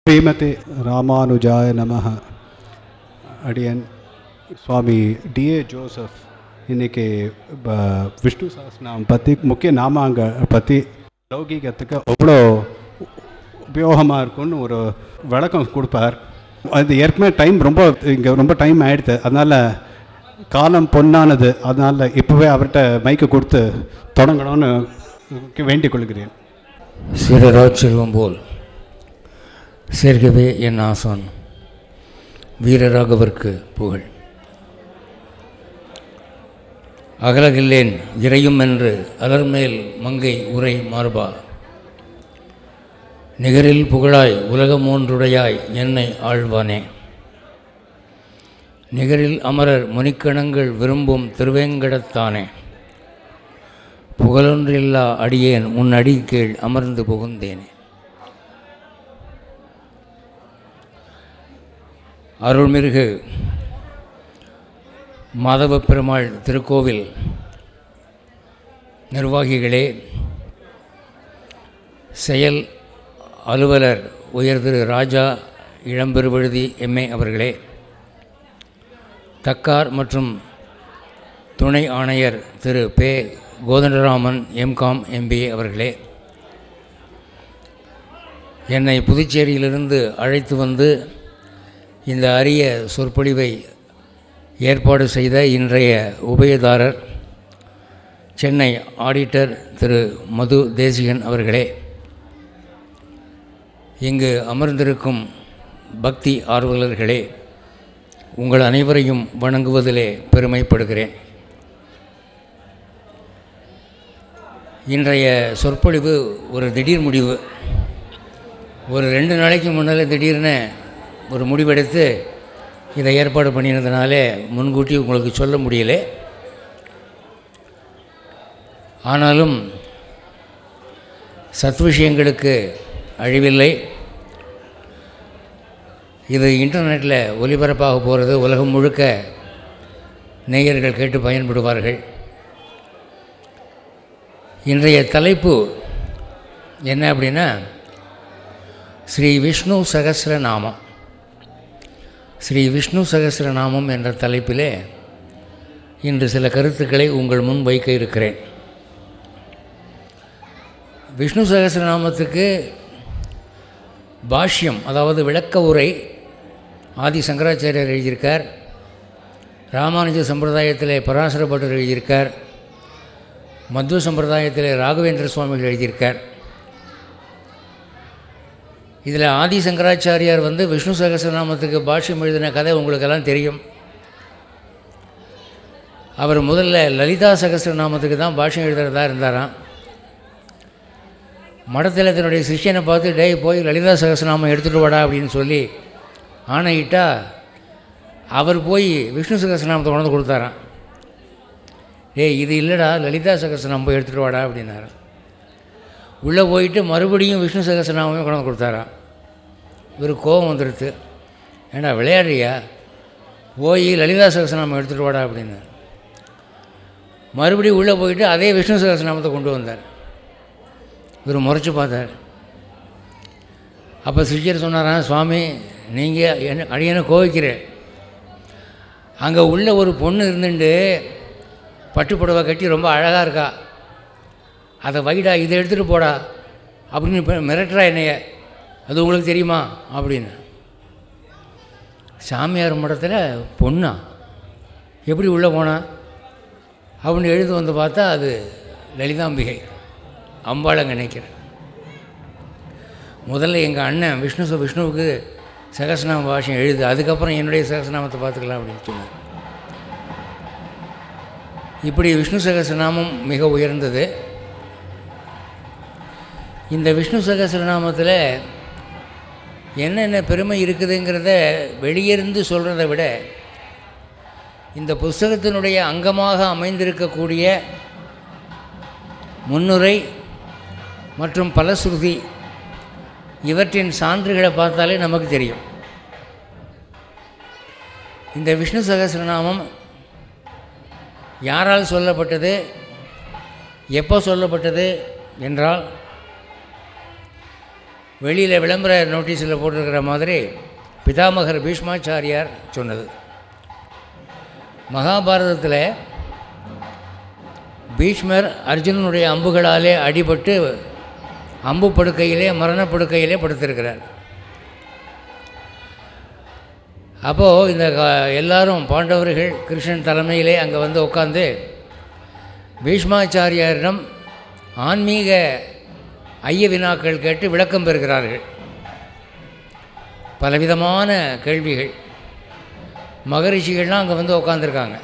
ஸ்ரீமதி ராமானுஜாய நமஹ அடியன் சுவாமி டிஏ ஜோசப் இன்னைக்கு ப- விஷ்ணு சஹஸ்ரநாமம் பற்றி முக்கிய நாமாங்க பற்றி லௌகீகத்துக்கு அவ்வளோ உபயோகமாக இருக்கும்னு ஒரு விளக்கம் கொடுப்பார் அது ஏற்கனவே டைம் ரொம்ப இங்கே ரொம்ப டைம் ஆயிடுது அதனால் காலம் பொன்னானது அதனால் இப்போவே அவர்கிட்ட மைக்கு கொடுத்து தொடங்கணும்னு வேண்டிக் கொள்கிறேன் சீரராஜ் செல்வம் போல் சேர்க்கவே என் ஆசான் வீரராகவர்க்கு புகழ் அகலகில்லேன் இறையும் என்று அலர்மேல் மங்கை உரை மார்பா நிகரில் புகழாய் உலகமூன்றுடையாய் என்னை ஆழ்வானே நிகரில் அமரர் முனிக்கணங்கள் விரும்பும் திருவேங்கடத்தானே புகழொன்றில்லா அடியேன் உன் அடி கீழ் அமர்ந்து புகுந்தேனே அருள்மிகு மாதவ பெருமாள் திருக்கோவில் நிர்வாகிகளே செயல் அலுவலர் உயர் திரு ராஜா இளம்பெருவழுதி எம்ஏ அவர்களே தக்கார் மற்றும் துணை ஆணையர் திரு பே கோதண்டராமன் எம்காம் எம்பிஏ அவர்களே என்னை புதுச்சேரியிலிருந்து அழைத்து வந்து இந்த அரிய சொற்பொழிவை ஏற்பாடு செய்த இன்றைய உபயதாரர் சென்னை ஆடிட்டர் திரு மது தேசிகன் அவர்களே இங்கு அமர்ந்திருக்கும் பக்தி ஆர்வலர்களே உங்கள் அனைவரையும் வணங்குவதிலே பெருமைப்படுகிறேன் இன்றைய சொற்பொழிவு ஒரு திடீர் முடிவு ஒரு ரெண்டு நாளைக்கு முன்னால் திடீர்னு ஒரு முடிவெடுத்து இதை ஏற்பாடு பண்ணியிருந்தனாலே முன்கூட்டி உங்களுக்கு சொல்ல முடியல ஆனாலும் சத் விஷயங்களுக்கு அழிவில்லை இது இன்டர்நெட்டில் ஒலிபரப்பாக போகிறது உலகம் முழுக்க நேயர்கள் கேட்டு பயன்படுவார்கள் இன்றைய தலைப்பு என்ன அப்படின்னா ஸ்ரீ விஷ்ணு சகஸ்ரநாமம் ஸ்ரீ விஷ்ணு சகஸ்ரநாமம் என்ற தலைப்பிலே இன்று சில கருத்துக்களை உங்கள் முன் வைக்க இருக்கிறேன் விஷ்ணு சகஸ்ரநாமத்துக்கு பாஷ்யம் அதாவது விளக்க உரை ஆதி சங்கராச்சாரியர் எழுதியிருக்கார் ராமானுஜ சம்பிரதாயத்திலே பராசர பட்டர் எழுதியிருக்கார் மத்வ சம்பிரதாயத்திலே ராகவேந்திர சுவாமிகள் எழுதியிருக்கார் இதில் ஆதி சங்கராச்சாரியார் வந்து விஷ்ணு சகஸ்ரநாமத்துக்கு பாஷ்யம் எழுதின கதை உங்களுக்கெல்லாம் தெரியும் அவர் முதல்ல லலிதா சகஸ்ரநாமத்துக்கு தான் பாஷ்யம் எழுதுறதா இருந்தாராம் மடத்தில் தன்னுடைய சிஷ்யனை பார்த்து டேய் போய் லலிதா சகஸ்ரநாமம் எடுத்துகிட்டு வாடா அப்படின்னு சொல்லி ஆணையிட்டா அவர் போய் விஷ்ணு சகஸ்ரநாமத்தை கொண்டு வந்து கொடுத்தாராம் டேய் இது இல்லைடா லலிதா சகஸ்ரநாமம் போய் எடுத்துகிட்டு வாடா அப்படின்னாராம் உள்ளே போயிட்டு மறுபடியும் விஷ்ணு சகஸ்ரநாமமே கொண்டு வந்து கொடுத்தாராம் இவர் கோபம் வந்துடுது ஏண்டா விளையாடுறியா போய் லலிதா சகஸ்ரநாமம் எடுத்துகிட்டு வாடா அப்படின்னார் மறுபடியும் உள்ளே போயிட்டு அதே விஷ்ணு சகஸ்ரநாமத்தை கொண்டு வந்தார் இவர் முறைச்சி பார்த்தார் அப்போ சிஷ்யர் சொன்னாராம் சுவாமி நீங்கள் என்ன அடியனை கோவிக்கிறேன் அங்கே உள்ள ஒரு பொண்ணு இருந்துட்டு பட்டு புடவை கட்டி ரொம்ப அழகாக இருக்கா அதை வைடா இதை எடுத்துகிட்டு போடா அப்படின்னு இப்ப மிரட்டுறா என்னைய அது உங்களுக்கு தெரியுமா அப்படின்னு சாமியார் மடத்தில் பொண்ணா எப்படி உள்ளே போனா அப்படின்னு எழுந்து வந்து பார்த்தா அது லலிதாம்பிகை அம்பாளங்க நினைக்கிறேன் முதல்ல எங்கள் அண்ணன் விஷ்ணு ச- விஷ்ணுவுக்கு சகசநாம பாஷம் எழுது அதுக்கப்புறம் என்னுடைய சகசநாமத்தை பார்த்துக்கலாம் அப்படின்னு சொன்னார் இப்படி விஷ்ணு சகசநாமம் மிக உயர்ந்தது இந்த விஷ்ணு சகசிரநாமத்தில் என்னென்ன பெருமை இருக்குதுங்கிறத வெளியிருந்து சொல்கிறத விட இந்த புஸ்தகத்தினுடைய அங்கமாக அமைந்திருக்கக்கூடிய முன்னுரை மற்றும் பலஸ்ருதி இவற்றின் சான்றுகளை பார்த்தாலே நமக்கு தெரியும் இந்த விஷ்ணு சகசிரநாமம் யாரால் சொல்லப்பட்டது எப்போ சொல்லப்பட்டது என்றால் வெளியில் விளம்பர நோட்டீஸில் போட்டிருக்கிற மாதிரி பிதாமகர் பீஷ்மாச்சாரியார் சொன்னது மகாபாரதத்தில் பீஷ்மர் அர்ஜுனனுடைய அம்புகளாலே அடிபட்டு அம்பு படுக்கையிலே மரணப்படுக்கையிலே படுத்திருக்கிறார் அப்போது இந்த க- எல்லாரும் பாண்டவர்கள் கிருஷ்ணன் தலைமையிலே அங்கே வந்து உட்காந்து பீஷ்மாச்சாரியாரிடம் ஆன்மீக ஐய வினாக்கள் கேட்டு விளக்கம் பெறுகிறார்கள் பலவிதமான கேள்விகள் மகரிஷிகள்லாம் அங்கே வந்து உட்காந்துருக்காங்க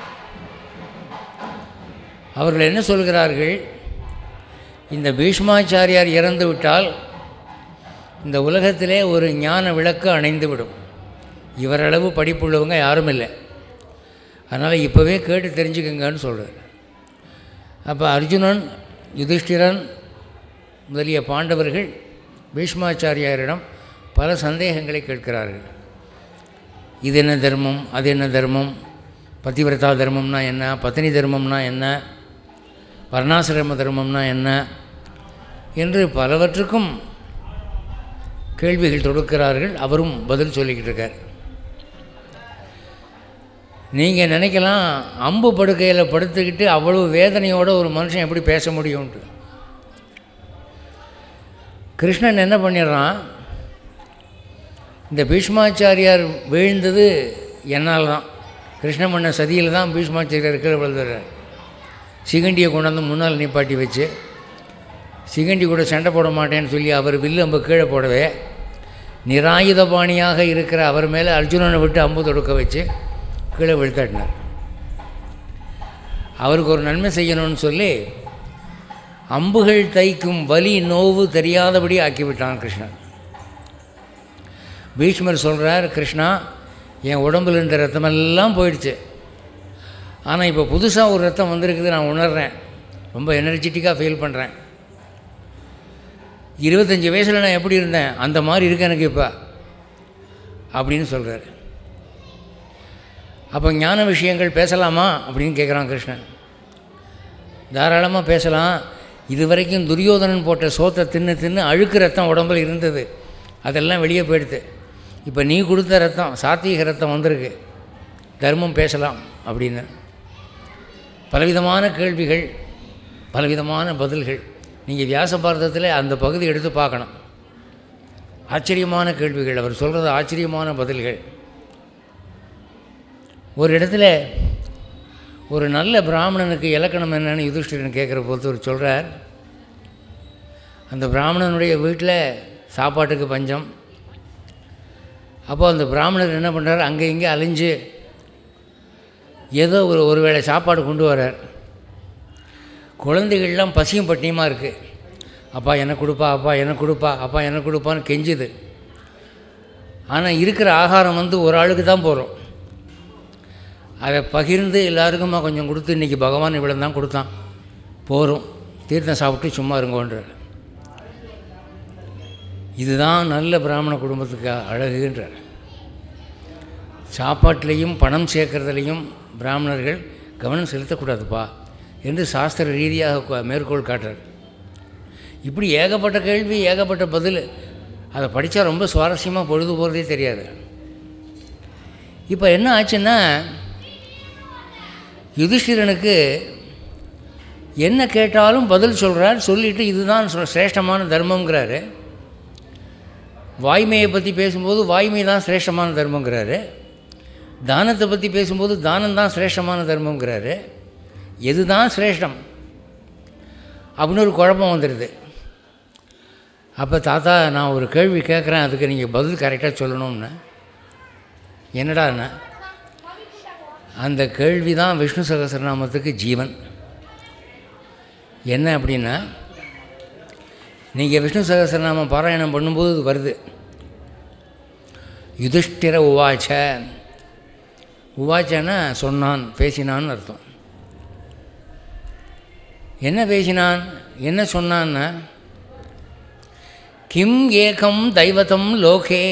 அவர்கள் என்ன சொல்கிறார்கள் இந்த பீஷ்மாச்சாரியார் இறந்து விட்டால் இந்த உலகத்திலே ஒரு ஞான விளக்கு அணைந்து விடும் இவரளவு படிப்புள்ளவங்க யாரும் இல்லை அதனால் இப்போவே கேட்டு தெரிஞ்சுக்கங்கன்னு சொல்கிறார் அப்போ அர்ஜுனன் யுதிஷ்டிரன் முதலிய பாண்டவர்கள் பீஷ்மாச்சாரியாரிடம் பல சந்தேகங்களை கேட்கிறார்கள் இது என்ன தர்மம் அது என்ன தர்மம் பதிவிரதா தர்மம்னா என்ன பத்தினி தர்மம்னா என்ன வர்ணாசிரம தர்மம்னா என்ன என்று பலவற்றுக்கும் கேள்விகள் தொடுக்கிறார்கள் அவரும் பதில் சொல்லிக்கிட்டு இருக்கார் நீங்கள் நினைக்கலாம் அம்பு படுக்கையில் படுத்துக்கிட்டு அவ்வளவு வேதனையோட ஒரு மனுஷன் எப்படி பேச முடியும்ன்ட்டு கிருஷ்ணன் என்ன பண்ணிடுறான் இந்த பீஷ்மாச்சாரியார் வீழ்ந்தது என்னால் தான் கிருஷ்ணன் பண்ண சதியில் தான் பீஷ்மாச்சாரியார் கீழே விழுந்துடுறார் சிகண்டியை கொண்டாந்து முன்னால் நிப்பாட்டி வச்சு சிகண்டி கூட சண்டை போட மாட்டேன்னு சொல்லி அவர் வில்லு அம்பு கீழே போடவே நிராயுதபாணியாக இருக்கிற அவர் மேலே அர்ஜுனனை விட்டு அம்பு தொடுக்க வச்சு கீழே விழுத்தாட்டினார் அவருக்கு ஒரு நன்மை செய்யணும்னு சொல்லி அம்புகள் தைக்கும் வலி நோவு தெரியாதபடி ஆக்கிவிட்டான் கிருஷ்ணன் பீஷ்மர் சொல்கிறார் கிருஷ்ணா என் உடம்புல இருந்த ரத்தமெல்லாம் போயிடுச்சு ஆனால் இப்போ புதுசாக ஒரு ரத்தம் வந்திருக்குது நான் உணர்றேன் ரொம்ப எனர்ஜெட்டிக்காக ஃபீல் பண்ணுறேன் இருபத்தஞ்சி வயசில் நான் எப்படி இருந்தேன் அந்த மாதிரி இருக்கு எனக்கு இப்போ அப்படின்னு சொல்கிறார் அப்போ ஞான விஷயங்கள் பேசலாமா அப்படின்னு கேட்குறான் கிருஷ்ணன் தாராளமாக பேசலாம் இது வரைக்கும் துரியோதனன் போட்ட சோத்தை தின்னு தின்னு அழுக்கு ரத்தம் உடம்புல இருந்தது அதெல்லாம் வெளியே போயிடுது இப்போ நீ கொடுத்த ரத்தம் சாத்வீக ரத்தம் வந்திருக்கு தர்மம் பேசலாம் அப்படின்னு பலவிதமான கேள்விகள் பலவிதமான பதில்கள் நீங்கள் வியாச பாரதத்தில் அந்த பகுதி எடுத்து பார்க்கணும் ஆச்சரியமான கேள்விகள் அவர் சொல்கிறது ஆச்சரியமான பதில்கள் ஒரு இடத்துல ஒரு நல்ல பிராமணனுக்கு இலக்கணம் என்னன்னு யுதிஷ்டிரன் கேட்குற போது அவர் சொல்கிறார் அந்த பிராமணனுடைய வீட்டில் சாப்பாட்டுக்கு பஞ்சம் அப்போ அந்த பிராமணர் என்ன பண்ணுறாரு அங்கே இங்கே அலைஞ்சு ஏதோ ஒரு ஒரு வேளை சாப்பாடு கொண்டு வரார் குழந்தைகள்லாம் பசியும் பட்டினியுமா இருக்குது அப்பா எனக்கு கொடுப்பா அப்பா எனக்கு கொடுப்பா அப்பா எனக்கு கொடுப்பான்னு கெஞ்சுது ஆனால் இருக்கிற ஆகாரம் வந்து ஒரு ஆளுக்கு தான் போகிறோம் அதை பகிர்ந்து எல்லாருக்குமா கொஞ்சம் கொடுத்து இன்றைக்கி பகவான் இவ்வளோ தான் கொடுத்தான் போகிறோம் தீர்த்தம் சாப்பிட்டு சும்மா இருங்கோன்றார் இதுதான் நல்ல பிராமண குடும்பத்துக்கு அழகுன்றார் சாப்பாட்டிலையும் பணம் சேர்க்கறதுலையும் பிராமணர்கள் கவனம் செலுத்தக்கூடாதுப்பா என்று சாஸ்திர ரீதியாக கு- மேற்கோள் காட்டுறார் இப்படி ஏகப்பட்ட கேள்வி ஏகப்பட்ட பதில் அதை படித்தா ரொம்ப சுவாரஸ்யமாக பொழுது போகிறதே தெரியாது இப்போ என்ன ஆச்சுன்னா யுதிஷ்டிரனுக்கு என்ன கேட்டாலும் பதில் சொல்கிறார் சொல்லிட்டு இதுதான் சொ- சிரேஷ்டமான தர்மங்கிறாரு வாய்மையை பற்றி பேசும்போது வாய்மை தான் சிரேஷ்டமான தர்மங்கிறாரு தானத்தை பற்றி பேசும்போது தானம் தான் சிரேஷ்டமான தர்மங்கிறாரு எது தான் சிரேஷ்டம் அப்படின்னு ஒரு குழப்பம் வந்துடுது அப்போ தாத்தா நான் ஒரு கேள்வி கேட்குறேன் அதுக்கு நீங்கள் பதில் கரெக்டாக சொல்லணும்னு என்னடாண்ணா அந்த கேள்வி தான் விஷ்ணு சகசிரநாமத்துக்கு ஜீவன் என்ன அப்படின்னா நீங்கள் விஷ்ணு சகசிரநாமம் பாராயணம் பண்ணும்போது இது வருது யுதிஷ்டிர உவாச்ச உவாச்சன்னா சொன்னான் பேசினான்னு அர்த்தம் என்ன பேசினான் என்ன சொன்னான்னா கிம் ஏகம் தைவதம் லோகே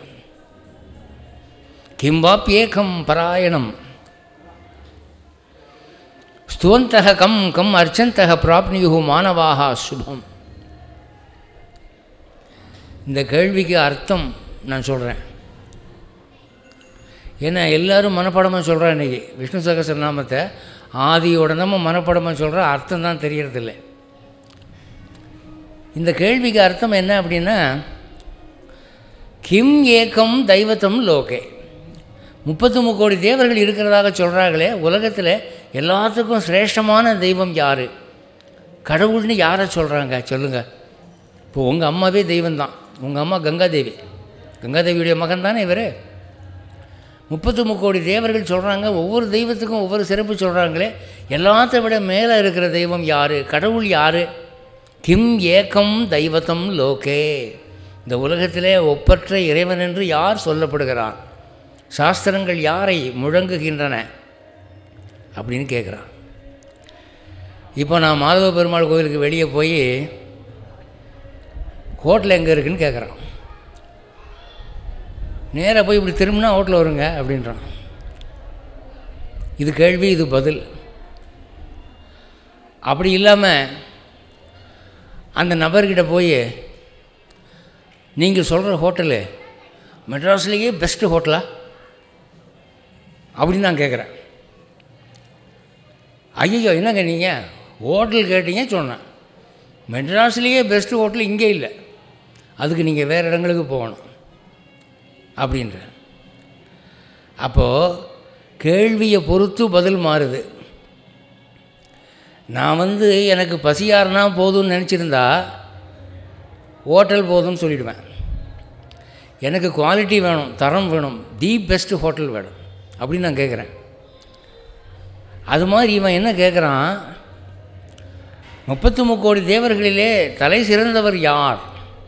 கிம் வாப்பியேகம் பராயணம் ஸ்துவந்தக கம் கம் அர்ச்சந்தக பிராப்னியு மாணவாக சுபம் இந்த கேள்விக்கு அர்த்தம் நான் சொல்கிறேன் ஏன்னா எல்லாரும் மனப்பாடமாக சொல்கிறா இன்றைக்கி விஷ்ணு சகசரநாமத்தை ஆதியோடனமும் மனப்பாடமாக சொல்கிற அர்த்தம் தான் தெரியறதில்ல இந்த கேள்விக்கு அர்த்தம் என்ன அப்படின்னா கிம் ஏக்கம் தெய்வத்தம் லோகே முப்பத்து முக்கோடி தேவர்கள் இருக்கிறதாக சொல்கிறாங்களே உலகத்தில் எல்லாத்துக்கும் சிரேஷ்டமான தெய்வம் யார் கடவுள்னு யாரை சொல்கிறாங்க சொல்லுங்கள் இப்போ உங்கள் அம்மாவே தெய்வம்தான் உங்கள் அம்மா கங்காதேவி கங்காதேவியுடைய மகன் தானே இவர் முப்பத்து முக்கோடி தேவர்கள் சொல்கிறாங்க ஒவ்வொரு தெய்வத்துக்கும் ஒவ்வொரு சிறப்பு சொல்கிறாங்களே எல்லாத்த விட மேலே இருக்கிற தெய்வம் யார் கடவுள் யார் கிம் ஏக்கம் தெய்வத்தம் லோகே இந்த உலகத்திலே ஒப்பற்ற இறைவன் என்று யார் சொல்லப்படுகிறான் சாஸ்திரங்கள் யாரை முழங்குகின்றன அப்படின்னு கேட்குறான் இப்போ நான் மாதவ பெருமாள் கோயிலுக்கு வெளியே போய் ஹோட்டல் எங்கே இருக்குன்னு கேட்குறான் நேராக போய் இப்படி திரும்பினா ஹோட்டல் வருங்க அப்படின்றான் இது கேள்வி இது பதில் அப்படி இல்லாமல் அந்த நபர்கிட்ட போய் நீங்கள் சொல்கிற ஹோட்டலு மெட்ராஸ்லேயே பெஸ்ட்டு ஹோட்டலா அப்படின்னு நான் கேட்குறேன் ஐயோ என்னங்க நீங்கள் ஹோட்டல் கேட்டீங்க சொன்னேன் மெட்ராஸ்லேயே பெஸ்ட்டு ஹோட்டல் இங்கே இல்லை அதுக்கு நீங்கள் வேறு இடங்களுக்கு போகணும் அப்படின்ற அப்போது கேள்வியை பொறுத்து பதில் மாறுது நான் வந்து எனக்கு பசியாருனா போதும்னு நினச்சிருந்தா ஹோட்டல் போதும்னு சொல்லிடுவேன் எனக்கு குவாலிட்டி வேணும் தரம் வேணும் தி பெஸ்ட் ஹோட்டல் வேணும் அப்படின்னு நான் கேட்குறேன் அது மாதிரி இவன் என்ன கேட்குறான் முப்பத்து முக்கோடி தேவர்களிலே தலை சிறந்தவர் யார்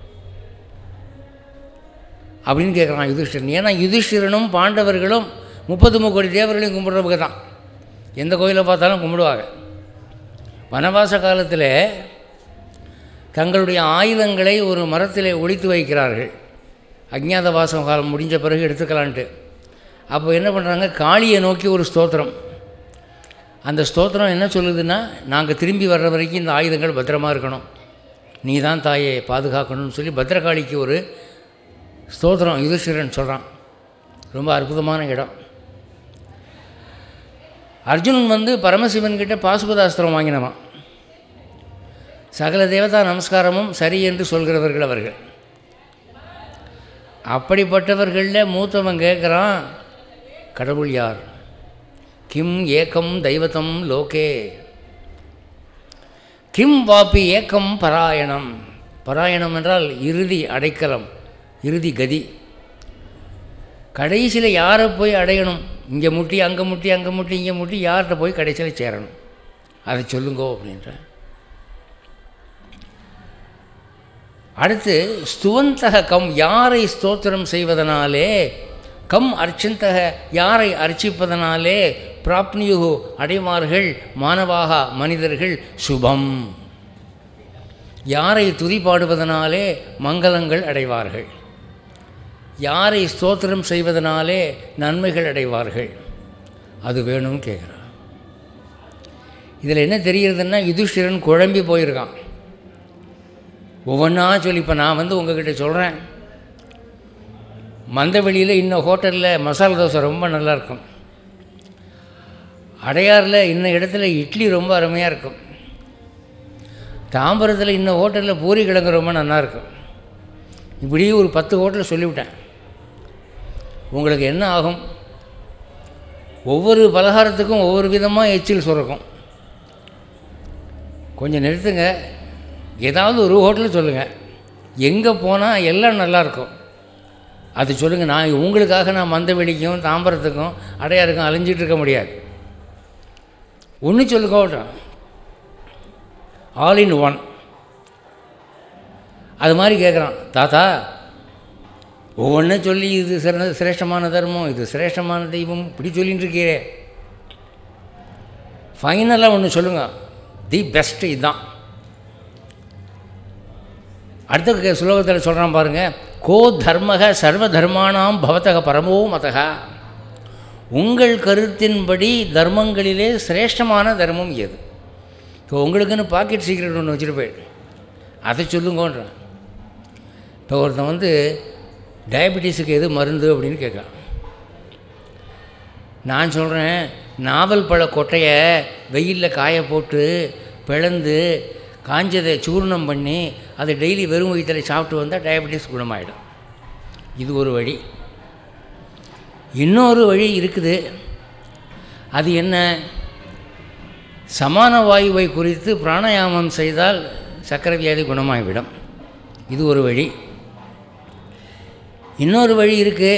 அப்படின்னு கேட்குறான் யுதிஷ்டிரன் ஏன்னா யுதிஷ்டிரனும் பாண்டவர்களும் முப்பத்து முக்கோடி தேவர்களையும் கும்பிட்றவங்க தான் எந்த கோயிலை பார்த்தாலும் கும்பிடுவாங்க வனவாச காலத்தில் தங்களுடைய ஆயுதங்களை ஒரு மரத்தில் ஒழித்து வைக்கிறார்கள் அஜ்ஞாத வாசம் காலம் முடிஞ்ச பிறகு எடுத்துக்கலான்ட்டு அப்போ என்ன பண்ணுறாங்க காளியை நோக்கி ஒரு ஸ்தோத்திரம் அந்த ஸ்தோத்திரம் என்ன சொல்லுதுன்னா நாங்கள் திரும்பி வர்ற வரைக்கும் இந்த ஆயுதங்கள் பத்திரமா இருக்கணும் நீ தான் தாயை பாதுகாக்கணும்னு சொல்லி பத்ரகாளிக்கு ஒரு ஸ்தோத்திரம் யுதிஷ்டிரன் சொல்கிறான் ரொம்ப அற்புதமான இடம் அர்ஜுனன் வந்து பரமசிவன் கிட்ட பாசுபதாஸ்திரம் வாங்கினவான் சகல தேவதா நமஸ்காரமும் சரி என்று சொல்கிறவர்கள் அவர்கள் அப்படிப்பட்டவர்களில் மூத்தவன் கேட்குறான் கடவுள் யார் கிம் ஏக்கம் தெய்வத்தம் லோகே கிம் வாப்பி ஏக்கம் பராயணம் பராயணம் என்றால் இறுதி அடைக்கலம் இறுதி கதி கடைசியில் யாரை போய் அடையணும் இங்கே முட்டி அங்கே முட்டி அங்கே முட்டி இங்கே முட்டி யார்கிட்ட போய் கடைசியில் சேரணும் அதை சொல்லுங்கோ அப்படின்ற அடுத்து ஸ்துவந்தக கம் யாரை ஸ்தோத்திரம் செய்வதனாலே கம் அர்ச்சந்தக யாரை அர்ச்சிப்பதனாலே பிராப்னியுகு அடைவார்கள் மானவாக மனிதர்கள் சுபம் யாரை துதி பாடுவதனாலே மங்களங்கள் அடைவார்கள் யாரை ஸ்தோத்திரம் செய்வதனாலே நன்மைகள் அடைவார்கள் அது வேணும்னு கேட்குறான் இதில் என்ன தெரிகிறதுன்னா யுதிஷ்டிரன் குழம்பி போயிருக்கான் ஒவ்வொன்றா சொல்லி இப்போ நான் வந்து உங்ககிட்ட சொல்கிறேன் மந்தவெளியில் இன்னும் ஹோட்டலில் மசாலா தோசை ரொம்ப நல்லாயிருக்கும் அடையாறில் இன்ன இடத்துல இட்லி ரொம்ப அருமையாக இருக்கும் தாம்பரத்தில் இன்னும் ஹோட்டலில் பூரி கிழங்கு ரொம்ப நல்லாயிருக்கும் இப்படி ஒரு பத்து ஹோட்டலில் சொல்லிவிட்டேன் உங்களுக்கு என்ன ஆகும் ஒவ்வொரு பலகாரத்துக்கும் ஒவ்வொரு விதமாக எச்சில் சுரக்கும் கொஞ்சம் நிறுத்துங்க ஏதாவது ஒரு ஹோட்டலில் சொல்லுங்கள் எங்கே போனால் எல்லாம் நல்லாயிருக்கும் அது சொல்லுங்கள் நான் உங்களுக்காக நான் மந்தவெளிக்கும் தாம்பரத்துக்கும் அடையாருக்கும் அலைஞ்சிட்டு இருக்க முடியாது ஒன்று சொல்லுங்க ஹோட்டல் ஆல் இன் ஒன் அது மாதிரி கேட்குறான் தாத்தா ஒவ்வொன்றும் சொல்லி இது சிறந்த சிரேஷ்டமான தர்மம் இது சிரேஷ்டமான தெய்வம் இப்படி சொல்லின்னு இருக்கீரே ஃபைனலாக ஒன்று சொல்லுங்கள் தி பெஸ்ட்டு இதுதான் அடுத்த சுலோகத்தில் சொல்கிறான் பாருங்கள் கோ தர்மக சர்வ தர்மானாம் பவத்தக பரமோ மதக உங்கள் கருத்தின்படி தர்மங்களிலே சிரேஷ்டமான தர்மம் எது இப்போ உங்களுக்குன்னு பாக்கெட் சீக்ரெட் ஒன்று வச்சுட்டு போயிடு அதை சொல்லுங்கன்றான் இப்போ ஒருத்தன் வந்து டயபெட்டிஸுக்கு எது மருந்து அப்படின்னு கேட்குறான் நான் சொல்கிறேன் நாவல் பழ கொட்டையை வெயிலில் காய போட்டு பிளந்து காஞ்சதை சூர்ணம் பண்ணி அதை டெய்லி வெறும் வயிற்றில் சாப்பிட்டு வந்தால் டயபெட்டிஸ் குணமாயிடும் இது ஒரு வழி இன்னொரு வழி இருக்குது அது என்ன சமான வாயுவை குறித்து பிராணாயாமம் செய்தால் சக்கரை வியாதி குணமாகிவிடும் இது ஒரு வழி இன்னொரு வழி இருக்குது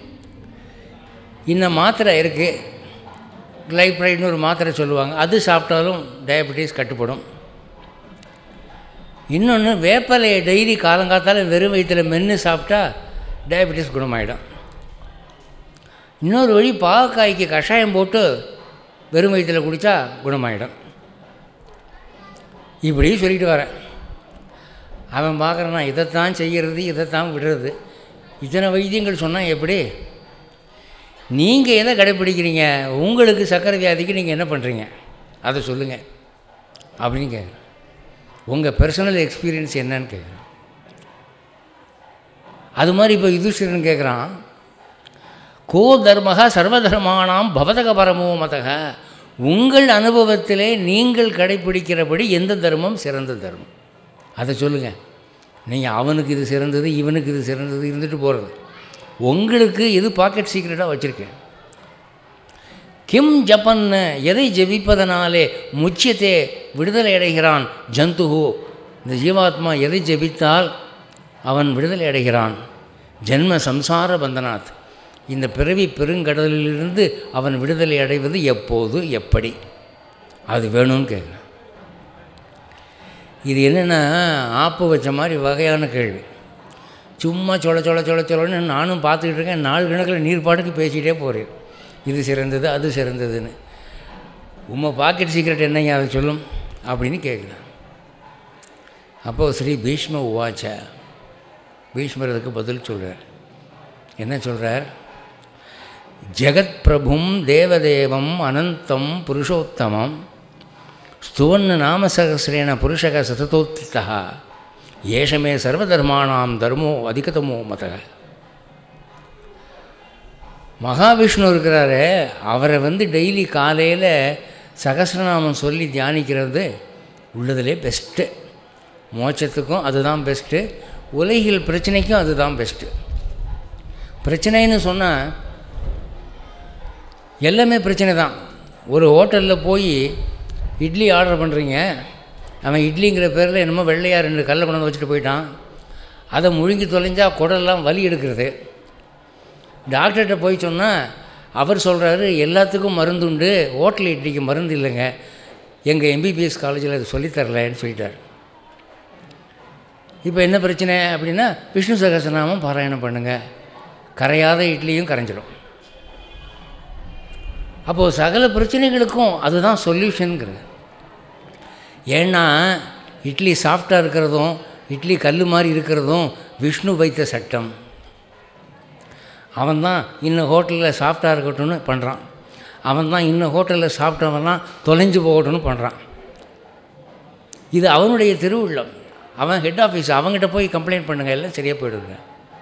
இன்ன மாத்திரை இருக்குது கிளைப்ரைட்னு ஒரு மாத்திரை சொல்லுவாங்க அது சாப்பிட்டாலும் டயபெட்டிஸ் கட்டுப்படும் இன்னொன்று வேப்பலையை டெய்லி காலங்காத்தால வெறும் வயிற்றில் மென்று சாப்பிட்டா டயபெட்டிஸ் குணமாயிடும் இன்னொரு வழி பாகக்காய்க்கு கஷாயம் போட்டு வெறும் வயிற்றில் குடித்தா குணமாயிடும் இப்படி சொல்லிட்டு வரேன் அவன் பார்க்குறானா இதைத்தான் செய்கிறது இதைத்தான் விடுறது இத்தனை வைத்தியங்கள் சொன்னால் எப்படி நீங்கள் எதை கடைப்பிடிக்கிறீங்க உங்களுக்கு சக்கரை வியாதிக்கு நீங்கள் என்ன பண்ணுறீங்க அதை சொல்லுங்கள் அப்படின்னு கேட்குறேன் உங்கள் பர்சனல் எக்ஸ்பீரியன்ஸ் என்னன்னு கேட்குறேன் அது மாதிரி இப்போ யுதிஷ்டிரன் கேட்குறான் கோ தர்மக சர்வதர்மானாம் பவதக பரமோ மதக உங்கள் அனுபவத்திலே நீங்கள் கடைப்பிடிக்கிறபடி எந்த தர்மம் சிறந்த தர்மம் அதை சொல்லுங்கள் நீங்கள் அவனுக்கு இது சிறந்தது இவனுக்கு இது சிறந்தது இருந்துட்டு போகிறது உங்களுக்கு எது பாக்கெட் சீக்ரெட்டாக வச்சுருக்கேன் கிம் ஜப்பன் எதை ஜெபிப்பதனாலே முச்சியத்தே விடுதலை அடைகிறான் ஜந்துஹு இந்த ஜீவாத்மா எதை ஜெபித்தால் அவன் விடுதலை அடைகிறான் ஜென்ம சம்சார பந்தனாத் இந்த பிறவி பெருங்கடலிலிருந்து அவன் விடுதலை அடைவது எப்போது எப்படி அது வேணும்னு கேட்குறேன் இது என்னென்னா ஆப்பு வச்ச மாதிரி வகையான கேள்வி சும்மா சொல சொல சொல சொலன்னு நானும் பார்த்துக்கிட்டு இருக்கேன் நாலு கணக்கில் நீர் பாட்டுக்கு பேசிகிட்டே போகிறேன் இது சிறந்தது அது சிறந்ததுன்னு உம்மை பாக்கெட் சீக்ரெட் என்னங்க அதை சொல்லும் அப்படின்னு கேட்குறேன் அப்போது ஸ்ரீ பீஷ்ம உவாச்ச பீஷ்மர் அதுக்கு பதில் சொல்கிறார் என்ன சொல்கிறார் ஜெகத் பிரபும் தேவதேவம் அனந்தம் புருஷோத்தமம் ஸ்துவன்னு நாமசகசிரேண புருஷக சததோத்திதா ஏஷமே சர்வதர்மானாம் தர்மோ அதிகதமோ மத மகாவிஷ்ணு இருக்கிறாரு அவரை வந்து டெய்லி காலையில் சகசிரநாமம் சொல்லி தியானிக்கிறது உள்ளதிலே பெஸ்ட்டு மோட்சத்துக்கும் அதுதான் பெஸ்ட்டு உலகில் பிரச்சனைக்கும் அதுதான் பெஸ்ட்டு பிரச்சனைன்னு சொன்னால் எல்லாமே பிரச்சனை தான் ஒரு ஹோட்டலில் போய் இட்லி ஆர்டர் பண்ணுறீங்க அவன் இட்லிங்கிற பேரில் என்னமோ வெள்ளையாக ரெண்டு கல்லை கொண்டு வந்து வச்சுட்டு போயிட்டான் அதை முழுங்கி தொலைஞ்சா குடல்லாம் வலி எடுக்கிறது டாக்டர்கிட்ட போய் சொன்னால் அவர் சொல்கிறாரு எல்லாத்துக்கும் மருந்து உண்டு ஹோட்டல் இட்லிக்கு மருந்து இல்லைங்க எங்கள் எம்பிபிஎஸ் காலேஜில் அது சொல்லித்தரலன்னு சொல்லிட்டார் இப்போ என்ன பிரச்சனை அப்படின்னா விஷ்ணு சகசநாமம் பாராயணம் பண்ணுங்கள் கரையாத இட்லியும் கரைஞ்சிடும் அப்போது சகல பிரச்சனைகளுக்கும் அதுதான் சொல்யூஷனுங்கிறது ஏன்னா இட்லி சாஃப்டாக இருக்கிறதும் இட்லி கல் மாதிரி இருக்கிறதும் விஷ்ணு வைத்த சட்டம் அவன் தான் இன்னும் ஹோட்டலில் சாஃப்டாக இருக்கட்டும்னு பண்ணுறான் அவன் தான் இன்னும் ஹோட்டலில் சாப்பிட்டவன்லாம் தொலைஞ்சு போகட்டும்னு பண்ணுறான் இது அவனுடைய திருவுள்ளம் அவன் ஹெட் ஆஃபீஸ் அவங்ககிட்ட போய் கம்ப்ளைண்ட் பண்ணுங்கள் எல்லாம் சரியாக போயிடுங்க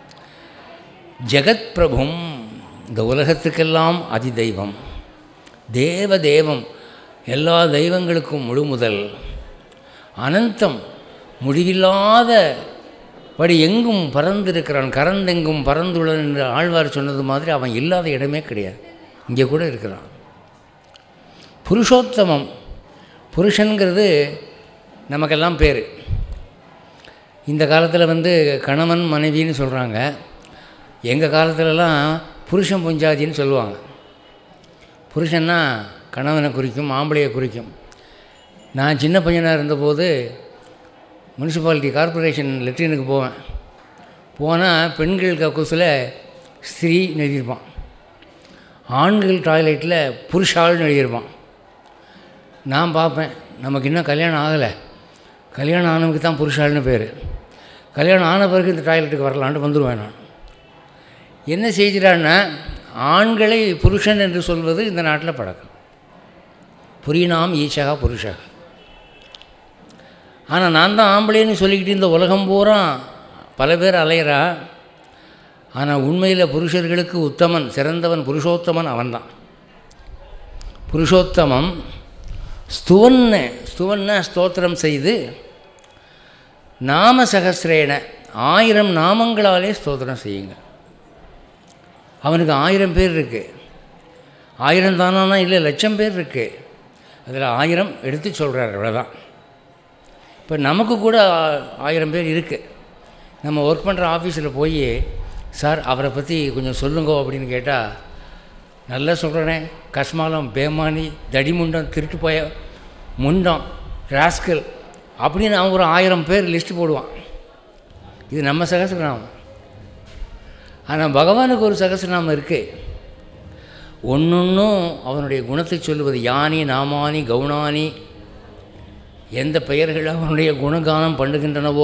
ஜெகத் பிரபும் இந்த உலகத்துக்கெல்லாம் அதி தெய்வம் தேவ தெய்வம் எல்லா தெய்வங்களுக்கும் முழு முதல் அனந்தம் முடிவில்லாத படி எங்கும் பறந்திருக்கிறான் கறந்தெங்கும் பறந்துள்ளன் என்று ஆழ்வார் சொன்னது மாதிரி அவன் இல்லாத இடமே கிடையாது இங்கே கூட இருக்கிறான் புருஷோத்தமம் புருஷன்கிறது நமக்கெல்லாம் பேர் இந்த காலத்தில் வந்து கணவன் மனைவின்னு சொல்கிறாங்க எங்கள் காலத்துலலாம் புருஷன் புஞ்சாதின்னு சொல்லுவாங்க புருஷன்னா கணவனை குறிக்கும் ஆம்பளையை குறிக்கும் நான் சின்ன பையனாக இருந்தபோது முனிசிபாலிட்டி கார்ப்பரேஷன் லெட்ரினுக்கு போவேன் போனால் பெண்கள் கக்கூசில் ஸ்திரீன்னு எழுதியிருப்பான் ஆண்கள் டாய்லெட்டில் புருஷாள்னு எழுதியிருப்பான் நான் பார்ப்பேன் நமக்கு இன்னும் கல்யாணம் ஆகலை கல்யாணம் ஆனவனுக்கு தான் புருஷாள்னு பேர் கல்யாணம் ஆன பிறகு இந்த டாய்லெட்டுக்கு வரலான்ட்டு வந்துடுவேன் நான் என்ன செய்கிறான்னா ஆண்களை புருஷன் என்று சொல்வது இந்த நாட்டில் பழக்கம் புரியினாம் ஈஷகா புருஷகா ஆனால் நான் தான் ஆம்பளைன்னு சொல்லிக்கிட்டு இந்த உலகம் பூரா பல பேர் அலையிறா ஆனால் உண்மையில் புருஷர்களுக்கு உத்தமன் சிறந்தவன் புருஷோத்தமன் அவன்தான் புருஷோத்தமம் ஸ்துவன்னு ஸ்துவன்னா ஸ்தோத்திரம் செய்து நாம சகசிரேன ஆயிரம் நாமங்களாலே ஸ்தோத்திரம் செய்யுங்க அவனுக்கு ஆயிரம் பேர் இருக்குது ஆயிரம் தானானா இல்லை லட்சம் பேர் இருக்குது அதில் ஆயிரம் எடுத்து சொல்கிறார் அவ்வளோதான் இப்போ நமக்கு கூட ஆ- ஆயிரம் பேர் இருக்குது நம்ம ஒர்க் பண்ணுற ஆஃபீஸில் போய் சார் அவரை பற்றி கொஞ்சம் சொல்லுங்க அப்படின்னு கேட்டால் நல்லா சொல்கிறேனே கஸ்மாலம் பேமானி தடிமுண்டம் திருட்டு போய முண்டம் ராஸ்கல் அப்படின்னு அவன் ஒரு ஆயிரம் பேர் லிஸ்ட் போடுவான் இது நம்ம சகசிரநாமம் ஆனால் பகவானுக்கு ஒரு சகசிரநாமம் இருக்குது ஒன்றொன்றும் அவனுடைய குணத்தை சொல்லுவது யானி நாமானி கவுனானி எந்த பெயர்கள் அவனுடைய குணகானம் பண்ணுகின்றனவோ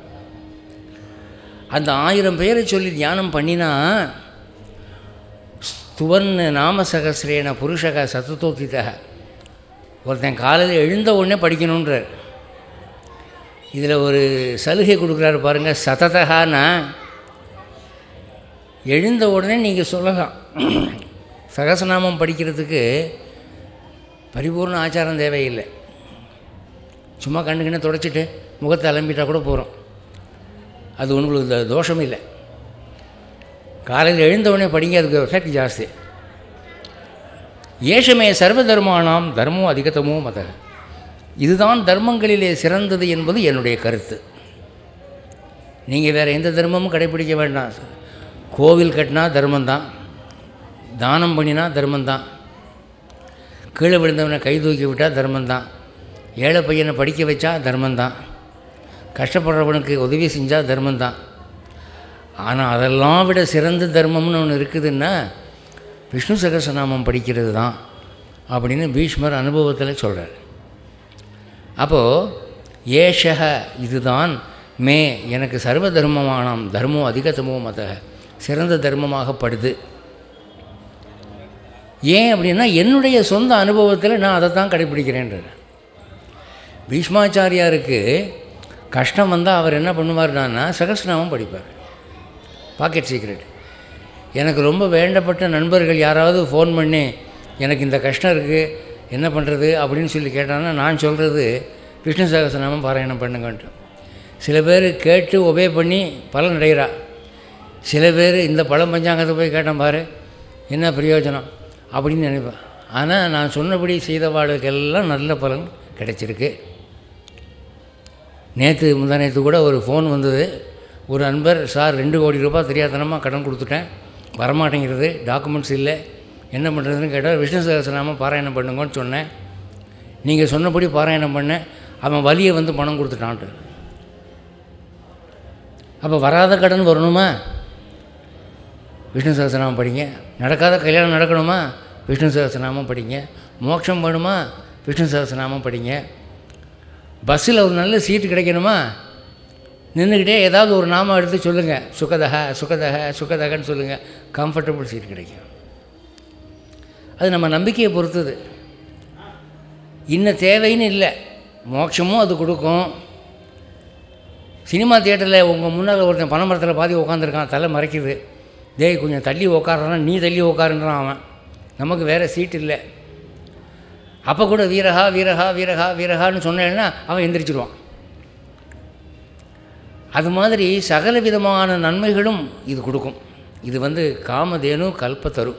அந்த ஆயிரம் பெயரை சொல்லி தியானம் பண்ணினா ஸ்துவன் நாம சகசிரேன புருஷக சத்துதோத்தித ஒருத்தன் காலையில் எழுந்த உடனே படிக்கணுன்றார் இதில் ஒரு சலுகை கொடுக்குறாரு பாருங்கள் சததகானா எழுந்த உடனே நீங்கள் சொல்லலாம் சகசநாமம் படிக்கிறதுக்கு பரிபூர்ண ஆச்சாரம் தேவையில்லை சும்மா கண்ணு கண்ணு தொடச்சிட்டு முகத்தை அலம்பிட்டா கூட போகிறோம் அது உங்களுக்கு இந்த தோஷம் இல்லை காலையில் எழுந்த உடனே படிங்க அதுக்கு எஃபெக்ட் ஜாஸ்தி ஏஷமே சர்வ தர்மானாம் தர்மோ அதிகத்தமோ மத இதுதான் தர்மங்களிலே சிறந்தது என்பது என்னுடைய கருத்து நீங்கள் வேறு எந்த தர்மமும் கடைப்பிடிக்க வேண்டாம் கோவில் கட்டினா தர்மம்தான் தானம் பண்ணினா தர்மம்தான் கீழே விழுந்தவனை கை தூக்கி விட்டால் தர்மம்தான் ஏழை பையனை படிக்க வச்சா தர்மம்தான் கஷ்டப்படுறவனுக்கு உதவி செஞ்சால் தர்மம்தான் ஆனால் அதெல்லாம் விட சிறந்த தர்மம்னு ஒன்று இருக்குதுன்னா விஷ்ணு சகசநாமம் படிக்கிறது தான் அப்படின்னு பீஷ்மர் அனுபவத்தில் சொல்கிறார் அப்போது ஏஷக இதுதான் மே எனக்கு சர்வ தர்மமானாம் தர்மம் அதிகத்தமோ மத சிறந்த தர்மமாகப்படுது ஏன் அப்படின்னா என்னுடைய சொந்த அனுபவத்தில் நான் அதை தான் கடைப்பிடிக்கிறேன்றார் பீஷ்மாச்சாரியாருக்கு கஷ்டம் வந்தால் அவர் என்ன பண்ணுவார்னா சகஸ்ரநாமம் படிப்பார் பாக்கெட் சீக்ரெட் எனக்கு ரொம்ப வேண்டப்பட்ட நண்பர்கள் யாராவது ஃபோன் பண்ணி எனக்கு இந்த கஷ்டம் இருக்குது என்ன பண்ணுறது அப்படின்னு சொல்லி கேட்டாங்கன்னா நான் சொல்கிறது விஷ்ணு சகஸ்ரநாமம் பாராயணம் பண்ணுங்கன்ட்டு சில பேர் கேட்டு ஒபே பண்ணி பலன் அடைகிறா சில பேர் இந்த பழம் பஞ்சாங்கத்தை போய் கேட்டேன் பாரு என்ன பிரயோஜனம் அப்படின்னு நினைப்பேன் ஆனால் நான் சொன்னபடி செய்தவாளுக்கெல்லாம் நல்ல பலன் கிடைச்சிருக்கு நேற்று முந்தா நேற்று கூட ஒரு ஃபோன் வந்தது ஒரு நண்பர் சார் ரெண்டு கோடி ரூபாய் தெரியாதனமாக கடன் கொடுத்துட்டேன் வரமாட்டேங்கிறது டாக்குமெண்ட்ஸ் இல்லை என்ன பண்ணுறதுன்னு கேட்டால் விஷ்ணு சகசநாமம் பாராயணம் பண்ணுங்கன்னு சொன்னேன் நீங்கள் சொன்னபடி பாராயணம் பண்ணேன் அவன் வலியை வந்து பணம் கொடுத்துட்டான்ட்டு அப்போ வராத கடன் வரணுமா விஷ்ணு சகசநாமம் படிங்க நடக்காத கல்யாணம் நடக்கணுமா விஷ்ணு சகசநாமம் படிங்க மோட்சம் வேணுமா விஷ்ணு சகசநாமம் படிங்க பஸ்ஸில் ஒரு நல்ல சீட்டு கிடைக்கணுமா நின்றுக்கிட்டே ஏதாவது ஒரு நாமம் எடுத்து சொல்லுங்கள் சுகதக சுகதக சுகதகன்னு சொல்லுங்கள் கம்ஃபர்டபுள் சீட் கிடைக்கும் அது நம்ம நம்பிக்கையை பொறுத்தது இன்ன தேவைன்னு இல்லை மோட்சமும் அது கொடுக்கும் சினிமா தியேட்டரில் உங்கள் முன்னால் ஒருத்தன் பனைமரத்தில் பாதி உட்காந்துருக்கான் தலை மறைக்குது டேய் கொஞ்சம் தள்ளி உட்காடுறான்னா நீ தள்ளி உட்காருன்றான் அவன் நமக்கு வேறு சீட் இல்லை அப்போ கூட வீரகா வீரகா வீரகா வீரகான்னு சொன்னேன்னா அவன் எந்திரிச்சிடுவான் அது மாதிரி சகல விதமான நன்மைகளும் இது கொடுக்கும் இது வந்து காமதேனு கல்பத்தரு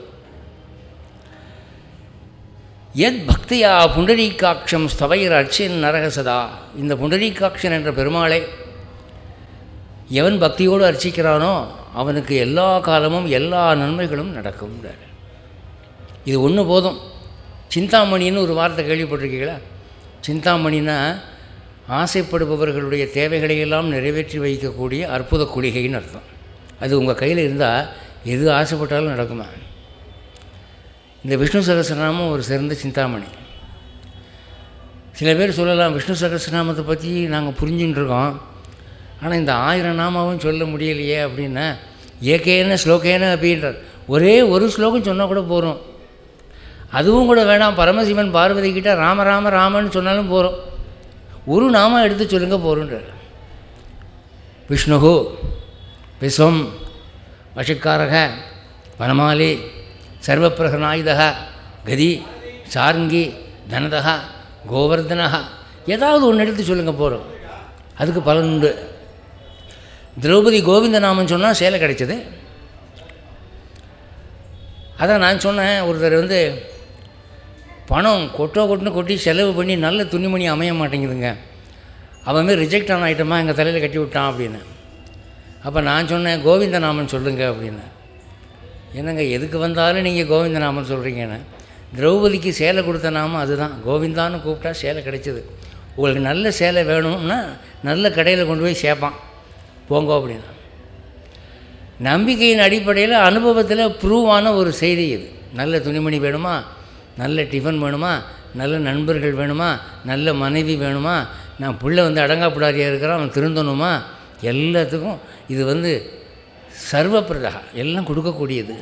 எத் பக்தியா புண்டரீகாட்சம் ஸ்தவைர் அர்ச்சின் நரகசதா இந்த புண்டரீகாட்சன் என்ற பெருமாளை எவன் பக்தியோடு அர்ச்சிக்கிறானோ அவனுக்கு எல்லா காலமும் எல்லா நன்மைகளும் நடக்கும் இது ஒன்று போதும் சிந்தாமணின்னு ஒரு வார்த்தை கேள்விப்பட்டிருக்கீங்களா சிந்தாமணினா ஆசைப்படுபவர்களுடைய தேவைகளையெல்லாம் நிறைவேற்றி வைக்கக்கூடிய அற்புத குளிகைன்னு அர்த்தம் அது உங்கள் கையில் இருந்தால் எது ஆசைப்பட்டாலும் நடக்குமா இந்த விஷ்ணு சகசிரநாமம் ஒரு சிறந்த சிந்தாமணி சில பேர் சொல்லலாம் விஷ்ணு சகசிரநாமத்தை பற்றி நாங்கள் புரிஞ்சுட்டு இருக்கோம் ஆனால் இந்த ஆயிரம் நாமாவும் சொல்ல முடியலையே அப்படின்னா ஏகேன ஸ்லோகேன அப்படின்றார் ஒரே ஒரு ஸ்லோகம் சொன்னால் கூட போகிறோம் அதுவும் கூட வேணாம் பரமசிவன் பார்வதி கிட்ட ராம ராம ராமன்னு சொன்னாலும் போகிறோம் ஒரு நாமம் எடுத்து சொல்லுங்க போகிறோன்றார் விஷ்ணுகு விஸ்வம் வஷக்காரக வனமாலி சர்வப்பிரகநாயுதக கதி சார்ங்கி தனதகா கோவர்தனகா ஏதாவது ஒன்று எடுத்து சொல்லுங்கள் போகிறோம் அதுக்கு பலன் உண்டு திரௌபதி கோவிந்த நாமம் சொன்னால் சேலை கிடைச்சது அதான் நான் சொன்னேன் ஒருத்தர் வந்து பணம் கொட்டோ கொட்டுன்னு கொட்டி செலவு பண்ணி நல்ல துணிமணி அமைய மாட்டேங்குதுங்க அவன் வந்து ரிஜெக்ட் ஆன ஐட்டமாக எங்கள் தலையில் கட்டி விட்டான் அப்படின்னு அப்போ நான் சொன்னேன் கோவிந்த நாமம் சொல்லுங்க அப்படின்னு என்னங்க எதுக்கு வந்தாலும் நீங்கள் கோவிந்த நாமம் சொல்கிறீங்கன்னு திரௌபதிக்கு சேலை கொடுத்த நாமம் அதுதான் கோவிந்தான்னு கூப்பிட்டா சேலை கிடைச்சிது உங்களுக்கு நல்ல சேலை வேணும்னா நல்ல கடையில் கொண்டு போய் சேர்ப்பான் போங்க அப்படின்னு நம்பிக்கையின் அடிப்படையில் அனுபவத்தில் ப்ரூவான ஒரு செய்தி இது நல்ல துணிமணி வேணுமா நல்ல டிஃபன் வேணுமா நல்ல நண்பர்கள் வேணுமா நல்ல மனைவி வேணுமா நான் பிள்ளை வந்து அடங்காப்பிடாரியாக இருக்கிறான் அவன் திருந்தணுமா எல்லாத்துக்கும் இது வந்து சர்வப்பிரதா எல்லாம் கொடுக்கக்கூடியது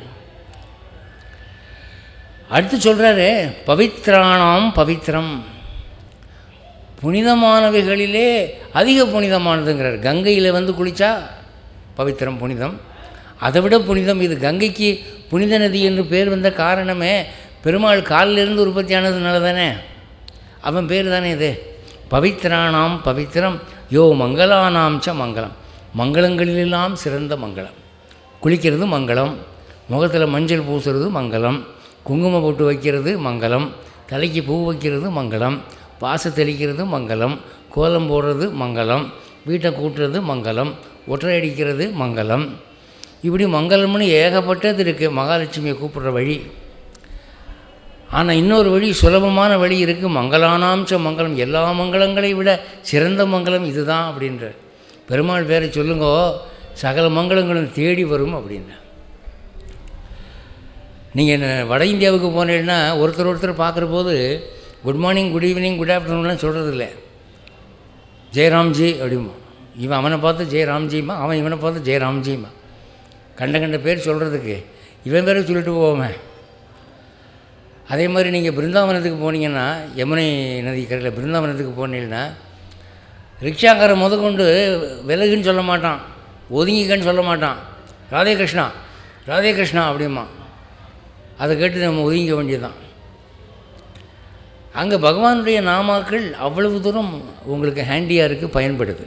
அடுத்து சொல்கிறாரு பவித்ராணாம் பவித்ரம் புனிதமானவைகளிலே அதிக புனிதமானதுங்கிறார் கங்கையில் வந்து குளித்தா பவித்திரம் புனிதம் அதை விட புனிதம் இது கங்கைக்கு புனித நதி என்று பேர் வந்த காரணமே பெருமாள் காலிலிருந்து உற்பத்தி ஆனதுனால தானே அவன் பேர் தானே இது பவித்ராணாம் பவித்திரம் யோ மங்களானாம் ச மங்களம் மங்களங்களிலெல்லாம் சிறந்த மங்களம் குளிக்கிறது மங்களம் முகத்தில் மஞ்சள் பூசுறது மங்களம் குங்குமம் போட்டு வைக்கிறது மங்களம் தலைக்கு பூ வைக்கிறது மங்களம் வாச தெளிக்கிறது மங்களம் கோலம் போடுறது மங்களம் வீட்டை கூட்டுறது மங்களம் ஒற்றை அடிக்கிறது மங்களம் இப்படி மங்களம்னு ஏகப்பட்டது இருக்குது மகாலட்சுமியை கூப்பிடுற வழி ஆனால் இன்னொரு வழி சுலபமான வழி இருக்குது மங்களானாம்ச மங்களம் எல்லா மங்களங்களை விட சிறந்த மங்களம் இதுதான் அப்படின்ற பெருமாள் பேரை சொல்லுங்கோ சகல மங்களங்களும் தேடி வரும் அப்படின்னு நீங்கள் வட இந்தியாவுக்கு போனீங்கன்னா ஒருத்தர் ஒருத்தர் பார்க்குற போது good morning good evening good ஆஃப்டர்நூன்லாம் சொல்கிறது இல்லை ஜெயராம்ஜி அப்படிமா இவன் அவனை பார்த்து ஜெயராம்ஜிமா அவன் இவனை பார்த்து ஜெயராம்ஜிமா கண்ட கண்ட பேர் சொல்கிறதுக்கு இவன் பேரை சொல்லிட்டு போவேன் அதே மாதிரி நீங்கள் பிருந்தாவனத்துக்கு போனீங்கன்னா யமுனை நதி கரையில் பிருந்தாவனத்துக்கு போனீங்கன்னா ரிக்ஷாக்காரன் முதற்கொண்டு விலகுன்னு சொல்ல மாட்டான் ஒதுங்கிக்கன்னு சொல்ல மாட்டான் ராதே கிருஷ்ணா ராதே கிருஷ்ணா அப்படிமா அதை கேட்டு நம்ம ஒதுங்க வேண்டியதுதான் அங்கே பகவானுடைய நாமாக்கள் அவ்வளவு தூரம் உங்களுக்கு ஹேண்டியாக இருக்குது பயன்படுது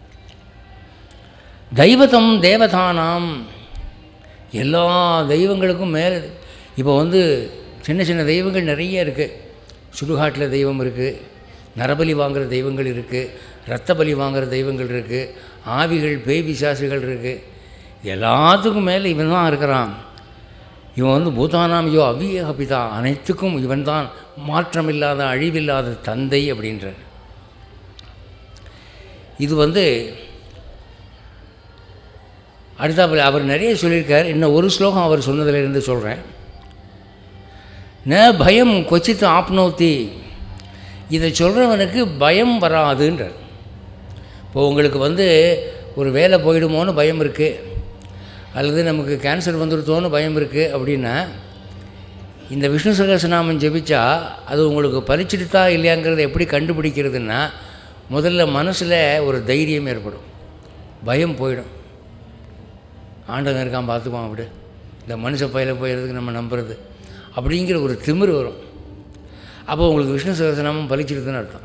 தெய்வத்தம் தேவதானாம் எல்லா தெய்வங்களுக்கும் மேலே இப்போ வந்து சின்ன சின்ன தெய்வங்கள் நிறைய இருக்குது சுடுகாட்டில் தெய்வம் இருக்குது நரபலி வாங்குகிற தெய்வங்கள் இருக்குது இரத்த பலி வாங்குகிற தெய்வங்கள் இருக்குது ஆவிகள் பேய் பிசாசுகள் இருக்குது எல்லாத்துக்கும் மேலே இவன் தான் இருக்கிறான் இவன் வந்து பூதானாம் யோ அவியக பிதா அனைத்துக்கும் இவன் தான் மாற்றமில்லாத அழிவில்லாத தந்தை அப்படின்றார் இது வந்து அடுத்தாப்புல அவர் நிறைய சொல்லியிருக்கார் இன்னும் ஒரு ஸ்லோகம் அவர் சொன்னதிலிருந்து சொல்கிறேன் ந பயம் கொச்சித்து ஆப்னோத்தி இதை சொல்கிறவனுக்கு பயம் வராதுன்றார் இப்போ உங்களுக்கு வந்து ஒரு வேலை போயிடுமோன்னு பயம் இருக்குது அல்லது நமக்கு கேன்சர் வந்துருத்தோன்னு பயம் இருக்குது அப்படின்னா இந்த விஷ்ணு சகசநாமம் ஜெபிச்சா அது உங்களுக்கு பரிச்சிடுதா இல்லையாங்கிறத எப்படி கண்டுபிடிக்கிறதுன்னா முதல்ல மனசில் ஒரு தைரியம் ஏற்படும் பயம் போயிடும் ஆண்டவன் இருக்கான் பார்த்துக்குவான் அப்படி இந்த மனுஷ பயில போயிடுறதுக்கு நம்ம நம்புறது அப்படிங்கிற ஒரு திமிர் வரும் அப்போ உங்களுக்கு விஷ்ணு சகசநாமம் பலிச்சிடுதுன்னு அர்த்தம்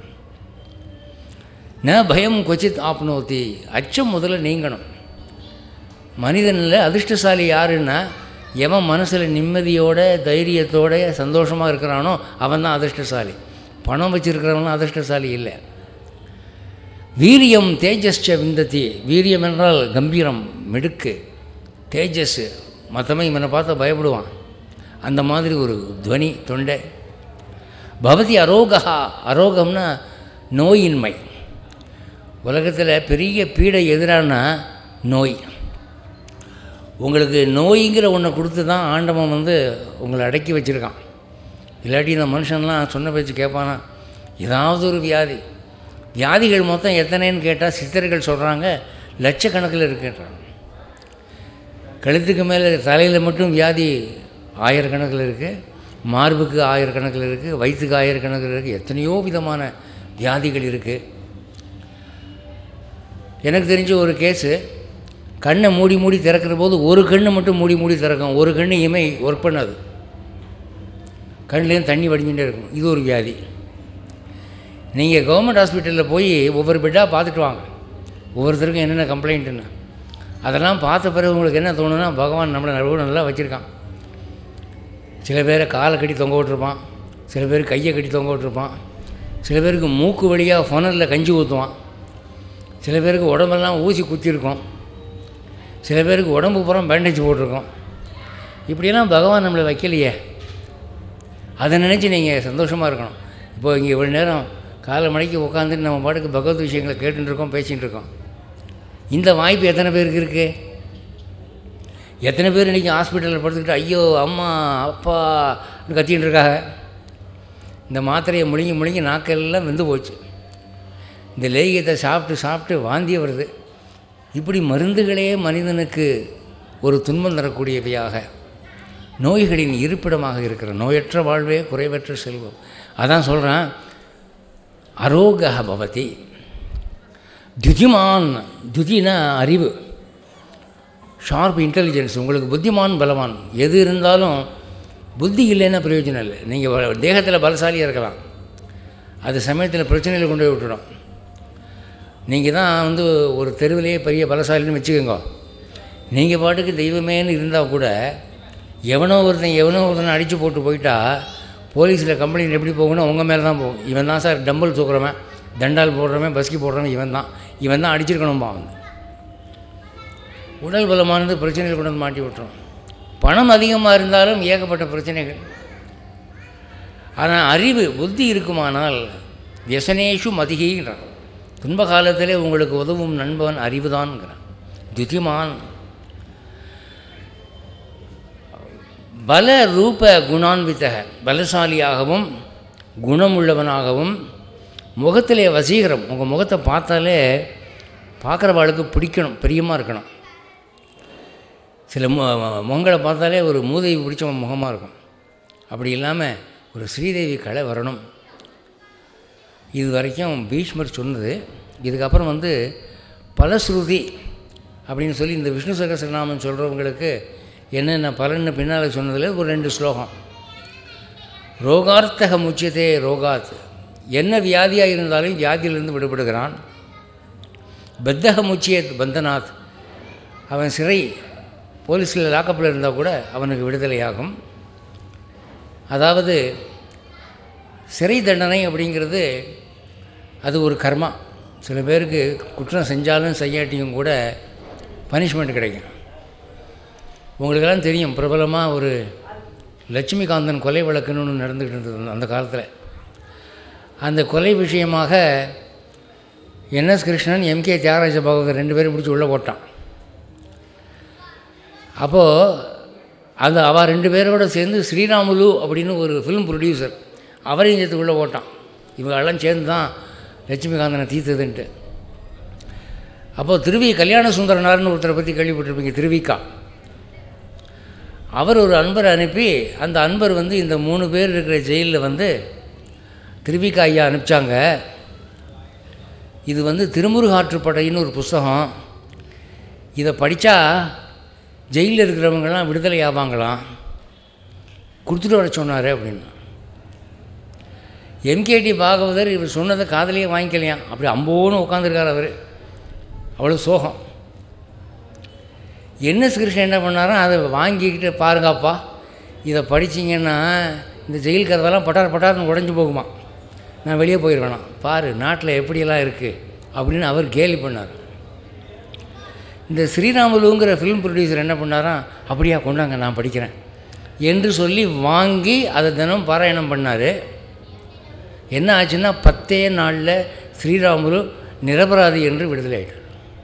ந பயம் கொச்சித் ஆப்னோத்தி அச்சம் முதல்ல நீங்கணும் மனிதனில் அதிர்ஷ்டசாலி யாருன்னா எவன் மனசில் நிம்மதியோட தைரியத்தோட சந்தோஷமாக இருக்கிறானோ அவன் தான் அதிர்ஷ்டசாலி பணம் வச்சிருக்கிறவனும் அதிர்ஷ்டசாலி இல்லை வீரியம் தேஜஸ்ச விந்ததி வீரியம் என்றால் கம்பீரம் மிடுக்கு தேஜஸ் மற்றவன் இவனை பார்த்து பயப்படுவான் அந்த மாதிரி ஒரு துவனி தொண்டை பவதி அரோகா அரோகம்னா நோயின்மை உலகத்தில் பெரிய பீடை எதிரானா நோய் உங்களுக்கு நோய்ங்கிற ஒன்றை கொடுத்து தான் ஆண்டவன் வந்து உங்களை அடக்கி வச்சுருக்கான் இல்லாட்டி இந்த மனுஷன்லாம் சொன்ன பேச்சு கேட்பானா ஏதாவது ஒரு வியாதி வியாதிகள் மொத்தம் எத்தனைன்னு கேட்டால் சித்தர்கள் சொல்கிறாங்க லட்சக்கணக்கில் இருக்குன்றாங்க கழுத்துக்கு மேலே தலையில் மட்டும் வியாதி ஆயிரக்கணக்கில் இருக்குது மார்புக்கு ஆயிரக்கணக்கில் இருக்குது வயிற்றுக்கு ஆயிரக்கணக்கில் இருக்குது எத்தனையோ விதமான வியாதிகள் இருக்குது எனக்கு தெரிஞ்ச ஒரு கேஸு கண்ணை மூடி மூடி திறக்கிற போது ஒரு கண்ணு மட்டும் மூடி மூடி திறக்கும் ஒரு கண்ணு இமை ஒர்க் பண்ணாது கண்ணுலேருந்து தண்ணி வடிஞ்சுட்டே இருக்கும் இது ஒரு வியாதி நீங்கள் கவர்மெண்ட் ஹாஸ்பிட்டலில் போய் ஒவ்வொரு பெட்டாக பார்த்துட்டு வாங்க ஒவ்வொருத்தருக்கும் என்னென்ன கம்ப்ளைண்ட்டுன்னு அதெல்லாம் பார்த்த பிறகு உங்களுக்கு என்ன தோணுன்னா பகவான் நம்மளை நடுவு நல்லா வச்சுருக்கான் சில பேரை காலை கட்டி தொங்க விட்டுருப்பான் சில பேர் கையை கட்டி தொங்க விட்டுருப்பான் சில பேருக்கு மூக்கு வழியாக ஃபொனரில் கஞ்சி ஊற்றுவான் சில பேருக்கு உடம்பெல்லாம் ஊசி குத்திருக்கும் சில பேருக்கு உடம்பு பூரா பேண்டேஜ் போட்டிருக்கோம் இப்படியெல்லாம் பகவான் நம்மளை வைக்கலையே அதை நினச்சி நீங்கள் சந்தோஷமாக இருக்கணும் இப்போ இங்கே இவ்வளோ நேரம் காலை மணிக்கு உட்காந்துட்டு நம்ம பாட்டுக்கு பகவத் விஷயங்களை கேட்டுட்டு இருக்கோம் பேசிகிட்டு இருக்கோம் இந்த வாய்ப்பு எத்தனை பேருக்கு இருக்குது எத்தனை பேர் இன்றைக்கி ஹாஸ்பிட்டலில் படுத்துக்கிட்டு ஐயோ அம்மா அப்பான்னு கத்தின்னு இருக்காங்க இந்த மாத்திரையை முழுங்கி முழுங்கி நாக்கெல்லாம் வெந்து போச்சு இந்த லேகியத்தை சாப்பிட்டு சாப்பிட்டு வாந்தியே வருது இப்படி மருந்துகளே மனிதனுக்கு ஒரு துன்பம் தரக்கூடியவையாக நோய்களின் இருப்பிடமாக இருக்கிற நோயற்ற வாழ்வே குறைவற்ற செல்வம் அதான் சொல்கிறேன் அரோக பவதி துதிமான் துதினா அறிவு ஷார்ப் இன்டெலிஜென்ஸ் உங்களுக்கு புத்திமான் பலவான் எது இருந்தாலும் புத்தி இல்லைன்னா பிரயோஜனம் இல்லை நீங்கள் தேகத்தில் பலசாலியாக இருக்கலாம் அது சமயத்தில் பிரச்சனையில் கொண்டு போய் விட்டுடும் நீங்கள் தான் வந்து ஒரு தெருவிலேயே பெரிய பலசாலின்னு வச்சுக்கோங்க நீங்கள் பாட்டுக்கு தெய்வமேன்னு இருந்தால் கூட எவனோ ஒருத்தன் எவனோ ஒருத்தனை அடித்து போட்டு போயிட்டா போலீஸில் கம்ப்ளைண்ட் எப்படி போகணும் உங்கள் மேலே தான் போகும் இவன் தான் சார் டம்பிள் தூக்குறவன் தண்டால் போடுறவன் பஸ்கி போடுறவன் இவன் தான் இவன் தான் அடிச்சிருக்கணும்பா அவன் உடல் பலமானது பிரச்சனைகள் கொண்டு வந்து மாட்டி விட்டுரும் பணம் அதிகமாக இருந்தாலும் ஏகப்பட்ட பிரச்சனைகள் ஆனால் அறிவு புத்தி இருக்குமானால் வியசனேஷு மதிகின்றான் துன்ப காலத்திலே உங்களுக்கு உதவும் நண்பன் அறிவுதான்ங்கிறான் துதிமான் பல ரூப குணான்வித்தக பலசாலியாகவும் குணமுள்ளவனாகவும் முகத்திலே வசீகரம் உங்கள் முகத்தை பார்த்தாலே பார்க்குறவாளுக்கு பிடிக்கணும் பிரியமாக இருக்கணும் சில மு முகங்களை பார்த்தாலே ஒரு மூதேவி பிடிச்ச முகமாக இருக்கும் அப்படி இல்லாமல் ஒரு ஸ்ரீதேவி கலை வரணும் இது வரைக்கும் பீஷ்மர் சொன்னது இதுக்கப்புறம் வந்து பலஸ்ருதி அப்படின்னு சொல்லி இந்த விஷ்ணு சகசரநாமம் சொல்கிறவங்களுக்கு என்னென்ன பலன்னு பின்னால் சொன்னதில் ஒரு ரெண்டு ஸ்லோகம் ரோகார்த்தக முச்சியத்தே ரோகாத் என்ன வியாதியாக இருந்தாலும் வியாதியிலிருந்து விடுபடுகிறான் பத்தக முச்சியத் பந்தநாத் அவன் சிறை போலீஸில் லாக்கப்பில் இருந்தால் கூட அவனுக்கு விடுதலையாகும் அதாவது சிறை தண்டனை அப்படிங்கிறது அது ஒரு கர்மா சில பேருக்கு குற்றம் செஞ்சாலும் செய்யாட்டியும் கூட பனிஷ்மெண்ட் கிடைக்கும் உங்களுக்கெல்லாம் தெரியும் பிரபலமாக ஒரு லட்சுமிகாந்தன் கொலை வழக்குன்னு ஒன்று நடந்துக்கிட்டு இருந்தது அந்த காலத்தில் அந்த கொலை விஷயமாக என்எஸ் கிருஷ்ணன் எம்கே தியாகராஜ பாகவதர் ரெண்டு பேரும் பிடிச்சி உள்ளே போட்டான் அப்போது அந்த அவள் ரெண்டு பேரோட சேர்ந்து ஸ்ரீராமுலு அப்படின்னு ஒரு ஃபிலிம் ப்ரொடியூசர் அவரையும் சேர்த்து உள்ளே போட்டான் இவங்கெல்லாம் சேர்ந்து தான் லட்சுமிகாந்தனை தீர்த்ததுன்ட்டு அப்போது திருவி கல்யாண சுந்தரனார்னு ஒருத்தரை பற்றி கேள்விப்பட்டிருப்பீங்க திருவிக்கா அவர் ஒரு அன்பரை அனுப்பி அந்த அன்பர் வந்து இந்த மூணு பேர் இருக்கிற ஜெயிலில் வந்து திருவிக்கா ஐயா அனுப்பிச்சாங்க இது வந்து திருமுருகாற்றுப்படைன்னு ஒரு புஸ்தகம் இதை படித்தா ஜெயிலில் இருக்கிறவங்கெல்லாம் விடுதலை ஆவாங்களாம் கொடுத்துட்டு வர சொன்னார் அப்படின்னு எம்கேடி பாகவதர் இவர் சொன்னதை காதலியே வாங்கிக்கலையாம் அப்படி அம்போன்னு உட்காந்துருக்கார் அவர் அவ்வளோ சோகம் என்எஸ் கிருஷ்ணன் என்ன பண்ணாரோ அதை வாங்கிக்கிட்டு பாருங்கப்பா இதை படிச்சிங்கன்னா இந்த ஜெயில் கதவெல்லாம் பட்டார் பட்டார்னு உடஞ்சி போகுமா நான் வெளியே போயிடுவேணாம் பாரு நாட்டில் எப்படியெல்லாம் இருக்குது அப்படின்னு அவர் கேலி பண்ணார் இந்த ஸ்ரீராமுலுங்கிற ஃபிலிம் ப்ரொடியூசர் என்ன பண்ணாராம் அப்படியா கொண்டாங்க நான் படிக்கிறேன் என்று சொல்லி வாங்கி அதை தினம் பாராயணம் பண்ணார் என்ன ஆச்சுன்னா பத்தே நாளில் ஸ்ரீராமுலு நிரபராதி என்று விடுதலை ஆயிட்டார்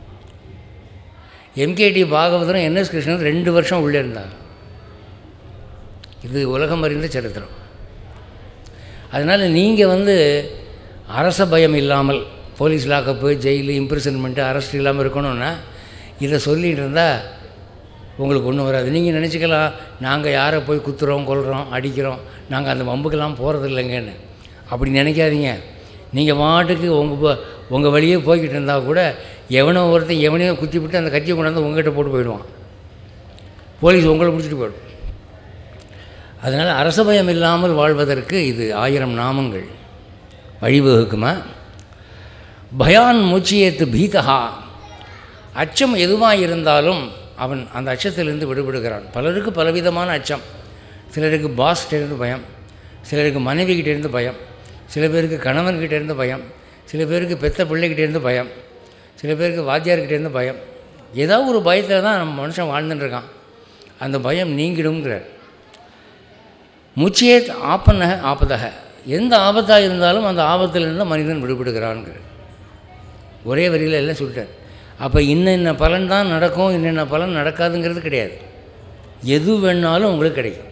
எம்கேடி பாகவதரும் என்எஸ் கிருஷ்ணன் ரெண்டு வருஷம் உள்ளே இருந்தாங்க இது உலகம் அறிந்த சரித்திரம் அதனால் நீங்கள் வந்து அரச பயம் இல்லாமல் police lockup jail imprisonment arrest இல்லாமல் இருக்கணும்னா இதை சொல்லிகிட்டு இருந்தால் உங்களுக்கு ஒன்றும் வராது நீங்கள் நினச்சிக்கலாம் நாங்கள் யாரை போய் குத்துறோம் கொல்கிறோம் அடிக்கிறோம் நாங்கள் அந்த வம்புக்கெல்லாம் போகிறது இல்லைங்கன்னு அப்படி நினைக்காதீங்க நீங்கள் மாட்டுக்கு உங்கள் உங்கள் வழியே போய்கிட்டு இருந்தால் கூட எவனோ ஒருத்தன் எவனையோ குத்தி விட்டு அந்த கத்தியை கொண்டாந்து உங்ககிட்ட போட்டு போயிடுவான் போலீஸ் உங்களை பிடிச்சிட்டு போயிடும் அதனால் அரச பயம் இல்லாமல் வாழ்வதற்கு இது ஆயிரம் நாமங்கள் வழிவகுக்குமா பயான் மூச்சியத்து பீதகா அச்சம் எதுவாக இருந்தாலும் அவன் அந்த அச்சத்திலிருந்து விடுபடுகிறான் பலருக்கு பலவிதமான அச்சம் சிலருக்கு பாஸ்கிட்டேருந்து பயம் சிலருக்கு மனைவிகிட்டேருந்து பயம் சில பேருக்கு கணவன்கிட்டேருந்து பயம் சில பேருக்கு பெத்த பிள்ளைகிட்டேருந்து பயம் சில பேருக்கு வாத்தியார்கிட்டேருந்து பயம் ஏதோ ஒரு பயத்தில் தான் நம்ம மனுஷன் வாழ்ந்துட்டு இருக்கான் அந்த பயம் நீங்கிடுங்கிறார் முச்சியே ஆப்பன ஆபதக எந்த ஆபத்தாக இருந்தாலும் அந்த ஆபத்திலிருந்து மனிதன் விடுபடுகிறான்ங்கிற ஒரே வரியில் எல்லாம் சொல்லிட்டார் அப்போ இன்னென்ன பலன் தான் நடக்கும் இன்னென்ன பலன் நடக்காதுங்கிறது கிடையாது எது வேணாலும் உங்களுக்கு கிடைக்கும்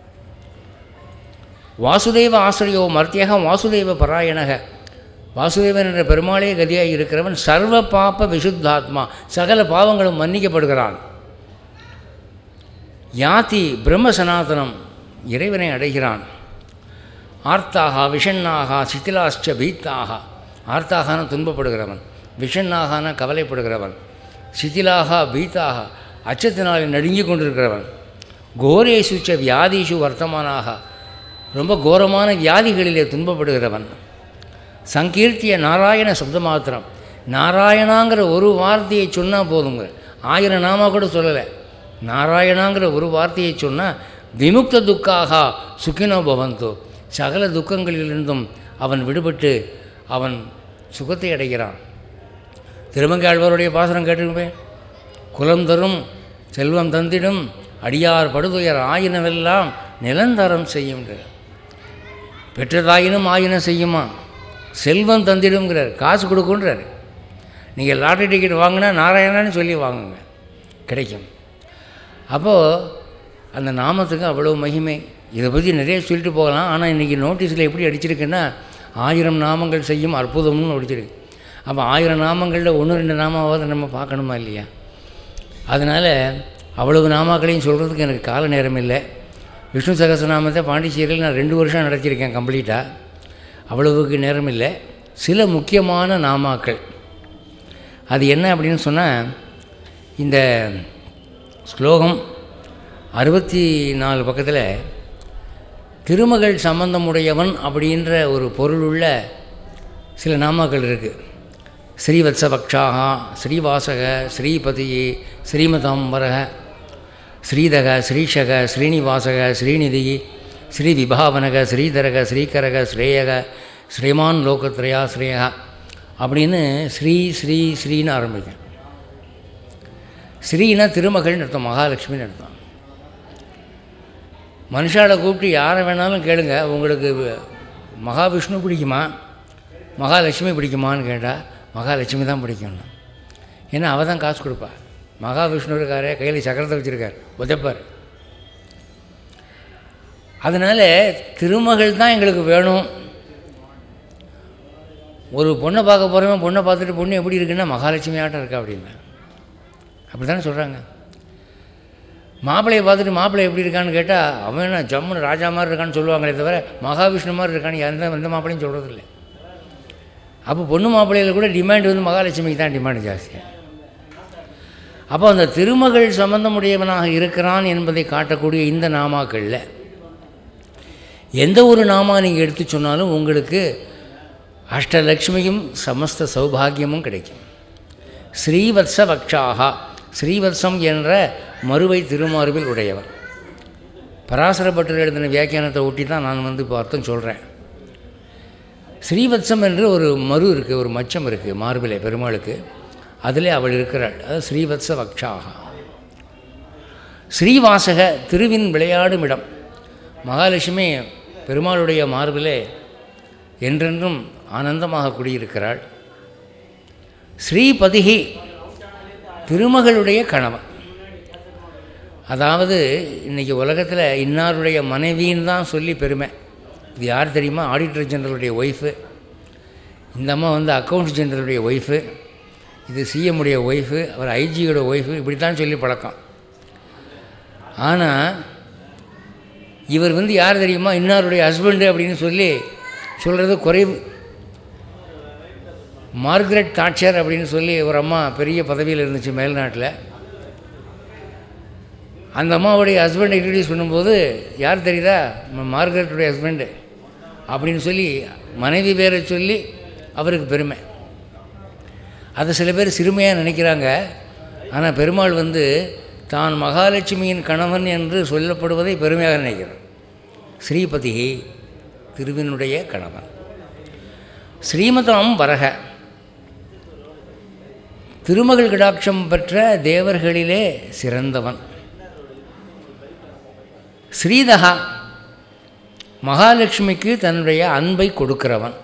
வாசுதேவ ஆசிரியோ மர்த்தியக வாசுதேவ பராயணக வாசுதேவன் என்ற பெருமாளே கதியாக இருக்கிறவன் சர்வ பாப்ப விசுத்தாத்மா சகல பாவங்களும் மன்னிக்கப்படுகிறான் யாதி பிரம்ம சனாதனம் இறைவனை அடைகிறான் ஆர்த்தாக விஷண்ணாக சித்திலாஷ்ட பீத்தாக ஆர்த்தாகான துன்பப்படுகிறவன் விஷண்ணாகான கவலைப்படுகிறவன் சித்திலாக பீத்தாக அச்சத்தினாலே நடுங்கிக் கொண்டிருக்கிறவன் கோரேசுச்ச வியாதிஷு வர்த்தமானாக ரொம்ப கோரமான வியாதிகளிலே துன்பப்படுகிறவன் சங்கீர்த்திய நாராயண சப்த மாத்திரம் நாராயணாங்கிற ஒரு வார்த்தையை சொன்னால் போதுங்க ஆயிரம் நாமா கூட சொல்லலை நாராயணாங்கிற ஒரு வார்த்தையை சொன்னால் விமுக்த துக்காக சுக்கினோ பவந்தோ சகல துக்கங்களிலிருந்தும் அவன் விடுபட்டு அவன் சுகத்தை அடைகிறான் திருமங்காழ்வாருடைய பாசனம் கேட்டிருப்பேன் குலம் தரும் செல்வம் தந்திடும் அடியார் படுதுயர் ஆயினவெல்லாம் நிலந்தரம் செய்யும்ன்றார் பெற்றதாயினும் ஆயினம் செய்யுமா செல்வம் தந்திடுங்கிறார் காசு கொடுக்குன்றார் நீங்கள் லாட்டரி டிக்கெட் வாங்கினா நாராயணான்னு சொல்லி வாங்குங்க கிடைக்கும் அப்போது அந்த நாமத்துக்கு அவ்வளோ மகிமை இதை பற்றி நிறைய சொல்லிட்டு போகலாம் ஆனால் இன்றைக்கி நோட்டீஸில் எப்படி அடிச்சிருக்குன்னா ஆயிரம் நாமங்கள் செய்யும் அற்புதம்னு அடிச்சிருக்கு அப்போ ஆயிரம் நாமங்களில் ஒன்று ரெண்டு நாமாவது நம்ம பார்க்கணுமா இல்லையா அதனால் அவ்வளவு நாமாக்களையும் சொல்கிறதுக்கு எனக்கு கால நேரம் இல்லை விஷ்ணு சகசநாமத்தை பாண்டிச்சேரியில் நான் ரெண்டு வருஷம் நடத்தியிருக்கேன் கம்ப்ளீட்டாக அவ்வளவுக்கு நேரம் இல்லை சில முக்கியமான நாமாக்கள் அது என்ன அப்படின்னு சொன்னால் இந்த ஸ்லோகம் அறுபத்தி நாலு பக்கத்தில் திருமகள் சம்பந்தமுடையவன் அப்படின்ற ஒரு பொருளுள்ள சில நாமாக்கள் இருக்குது ஸ்ரீவத்சபக்ஷாக ஸ்ரீவாசக ஸ்ரீபதி ஸ்ரீமதாம்பரக ஸ்ரீதக ஸ்ரீஷக ஸ்ரீனிவாசக ஸ்ரீநிதி ஸ்ரீ விபாவனக ஸ்ரீதரக ஸ்ரீகரக ஸ்ரேயக ஸ்ரீமான் லோகத்ரயா ஸ்ரேயா அப்படின்னு ஸ்ரீ ஸ்ரீ ஸ்ரீன்னு ஆரம்பிக்கும் ஸ்ரீனா திருமகள்னு அர்த்தம் மகாலட்சுமின்னு அர்த்தம் மனுஷாவை கூப்பிட்டு யாரை வேணாலும் கேளுங்க உங்களுக்கு மகாவிஷ்ணு பிடிக்குமா மகாலட்சுமி பிடிக்குமான்னு கேட்டால் மகாலட்சுமி தான் பிடிக்கும்னா ஏன்னா அவள் தான் காசு கொடுப்பா மகாவிஷ்ணு இருக்காரு கையில் சக்கரத்தை வச்சுருக்கார் உதைப்பார் அதனால் திருமகள் தான் எங்களுக்கு வேணும் ஒரு பொண்ணை பார்க்க போகிறவன் பொண்ணை பார்த்துட்டு பொண்ணு எப்படி இருக்குன்னா மகாலட்சுமி ஆட்டம் இருக்கா அப்படின்னா அப்படி தானே சொல்கிறாங்க மாப்பிள்ளையை பார்த்துட்டு மாப்பிள்ளை எப்படி இருக்கான்னு கேட்டால் அவன் என்ன ஜம்முன்னு ராஜா மாதிரி இருக்கான்னு சொல்லுவாங்களே தவிர மகாவிஷ்ணு மாதிரி இருக்கான்னு எந்த எந்த மாப்பிள்ளையும் சொல்கிறதில்ல அப்போ பொண்ணு மாப்பிள்ளையில் கூட டிமாண்ட் வந்து மகாலட்சுமிக்கு தான் டிமாண்ட் ஜாஸ்தியாக அப்போ அந்த திருமகள் சம்பந்தமுடையவனாக இருக்கிறான் என்பதை காட்டக்கூடிய இந்த நாமாக்களில் எந்த ஒரு நாமா நீங்கள் எடுத்து சொன்னாலும் உங்களுக்கு அஷ்டலக்ஷ்மியும் சமஸ்த சௌபாகியமும் கிடைக்கும் ஸ்ரீவத்ச வக்ஷாகா ஸ்ரீவத்சம் என்ற மறுவை திருமார்பில் உடையவர் பராசரப்பட்டர் எழுதின வியாக்கியானத்தை ஒட்டி தான் நான் வந்து இப்போ அர்த்தம் சொல்கிறேன் ஸ்ரீவத்சம் என்று ஒரு மறு இருக்குது ஒரு மச்சம் இருக்குது மார்பிலே பெருமாளுக்கு அதிலே அவள் இருக்கிறாள் அது ஸ்ரீவத்ச வக்ஷாகா ஸ்ரீவாசக திருவின் விளையாடும் இடம் மகாலட்சுமி பெருமாளுடைய மார்பிலே என்றென்றும் ஆனந்தமாக குடியிருக்கிறாள் ஸ்ரீபதிகி திருமகளுடைய கணவன் அதாவது இன்றைக்கி உலகத்தில் இன்னாருடைய மனைவின்னு தான் சொல்லி பெருமை இது யார் தெரியுமா ஆடிட்டர் ஜெனரலுடைய ஒய்ஃபு இந்த அம்மா வந்து அக்கௌண்ட்ஸ் ஜெனரலுடைய ஒய்ஃபு இது சிஎம்முடைய ஒய்ஃபு அவர் ஐஜியோட ஒய்ஃபு இப்படி தான் சொல்லி பழக்கம் ஆனால் இவர் வந்து யார் தெரியுமா இன்னாருடைய ஹஸ்பண்டு அப்படின்னு சொல்லி சொல்கிறது குறைவு மார்கரெட் தாட்சர் அப்படின்னு சொல்லி ஒரு அம்மா பெரிய பதவியில் இருந்துச்சு மேல்நாட்டில் அந்த அம்மாவுடைய ஹஸ்பண்டை இன்ட்ரடியூஸ் பண்ணும்போது யார் தெரியுதா ம- மார்கரெட்டுடைய ஹஸ்பண்டு அப்படின்னு சொல்லி மனைவி பேரை சொல்லி அவருக்கு பெருமை அதை சில பேர் சிறுமையாக நினைக்கிறாங்க ஆனால் பெருமாள் வந்து தான் மகாலட்சுமியின் கணவன் என்று சொல்லப்படுவதை பெருமையாக நினைக்கிறார் ஸ்ரீபதி திருவினுடைய கணவன் ஸ்ரீமதாம் வரக திருமகள் கடாட்சம் பெற்ற தேவர்களிலே சிறந்தவன் ஸ்ரீதகா மகாலட்சுமிக்கு தன்னுடைய அன்பை கொடுக்கிறவன்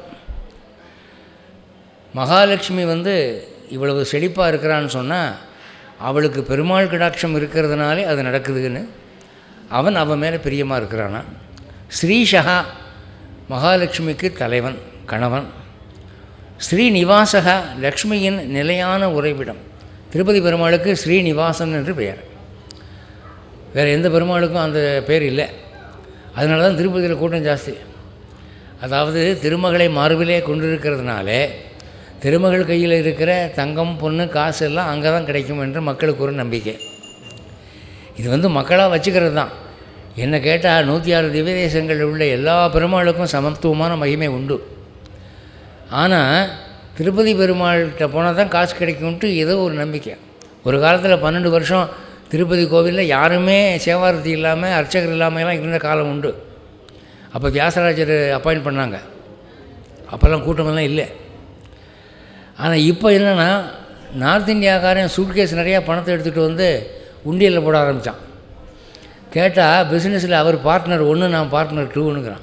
மகாலட்சுமி வந்து இவ்வளவு செழிப்பாக இருக்கிறான்னு சொன்னால் அவளுக்கு பெருமாள் கடாட்சம் இருக்கிறதுனாலே அது நடக்குதுன்னு அவன் அவன் மேலே பிரியமாக இருக்கிறானா ஸ்ரீஷகா மகாலட்சுமிக்கு தலைவன் கணவன் ஸ்ரீநிவாசகா லக்ஷ்மியின் நிலையான உறைவிடம் திருப்பதி பெருமாளுக்கு ஸ்ரீநிவாசன் என்று பெயர் வேறு எந்த பெருமாளுக்கும் அந்த பேர் இல்லை அதனால தான் திருப்பதியில் கூட்டம் ஜாஸ்தி அதாவது திருமகளை மார்பிலே கொண்டிருக்கிறதுனால திருமகள் கையில் இருக்கிற தங்கம் பொண்ணு காசு எல்லாம் அங்கே தான் கிடைக்கும் என்று மக்களுக்கு ஒரு நம்பிக்கை இது வந்து மக்களாக வச்சுக்கிறது தான் என்ன கேட்டால் நூற்றி ஆறு திவ்யதேசங்களில் உள்ள எல்லா பெருமாளுக்கும் சமத்துவமான மகிமை உண்டு ஆனால் திருப்பதி பெருமாள்கிட்ட போனால் தான் காசு கிடைக்கும்ட்டு ஏதோ ஒரு நம்பிக்கை ஒரு காலத்தில் பன்னெண்டு வருஷம் திருப்பதி கோவிலில் யாருமே சேவாரதி இல்லாமல் அர்ச்சகர் இல்லாமலாம் இருந்த காலம் உண்டு அப்போ வியாசராஜர் அப்பாயிண்ட் பண்ணாங்க அப்போல்லாம் கூட்டமெல்லாம் இல்லை ஆனால் இப்போ என்னென்னா நார்த் இந்தியாக்காரன் சூட்கேஸ் நிறையா பணத்தை எடுத்துகிட்டு வந்து உண்டியலில் போட ஆரம்பித்தான் கேட்டால் பிஸ்னஸில் அவர் பார்ட்னர் ஒன்று நான் பார்ட்னர் டூனுங்கிறான்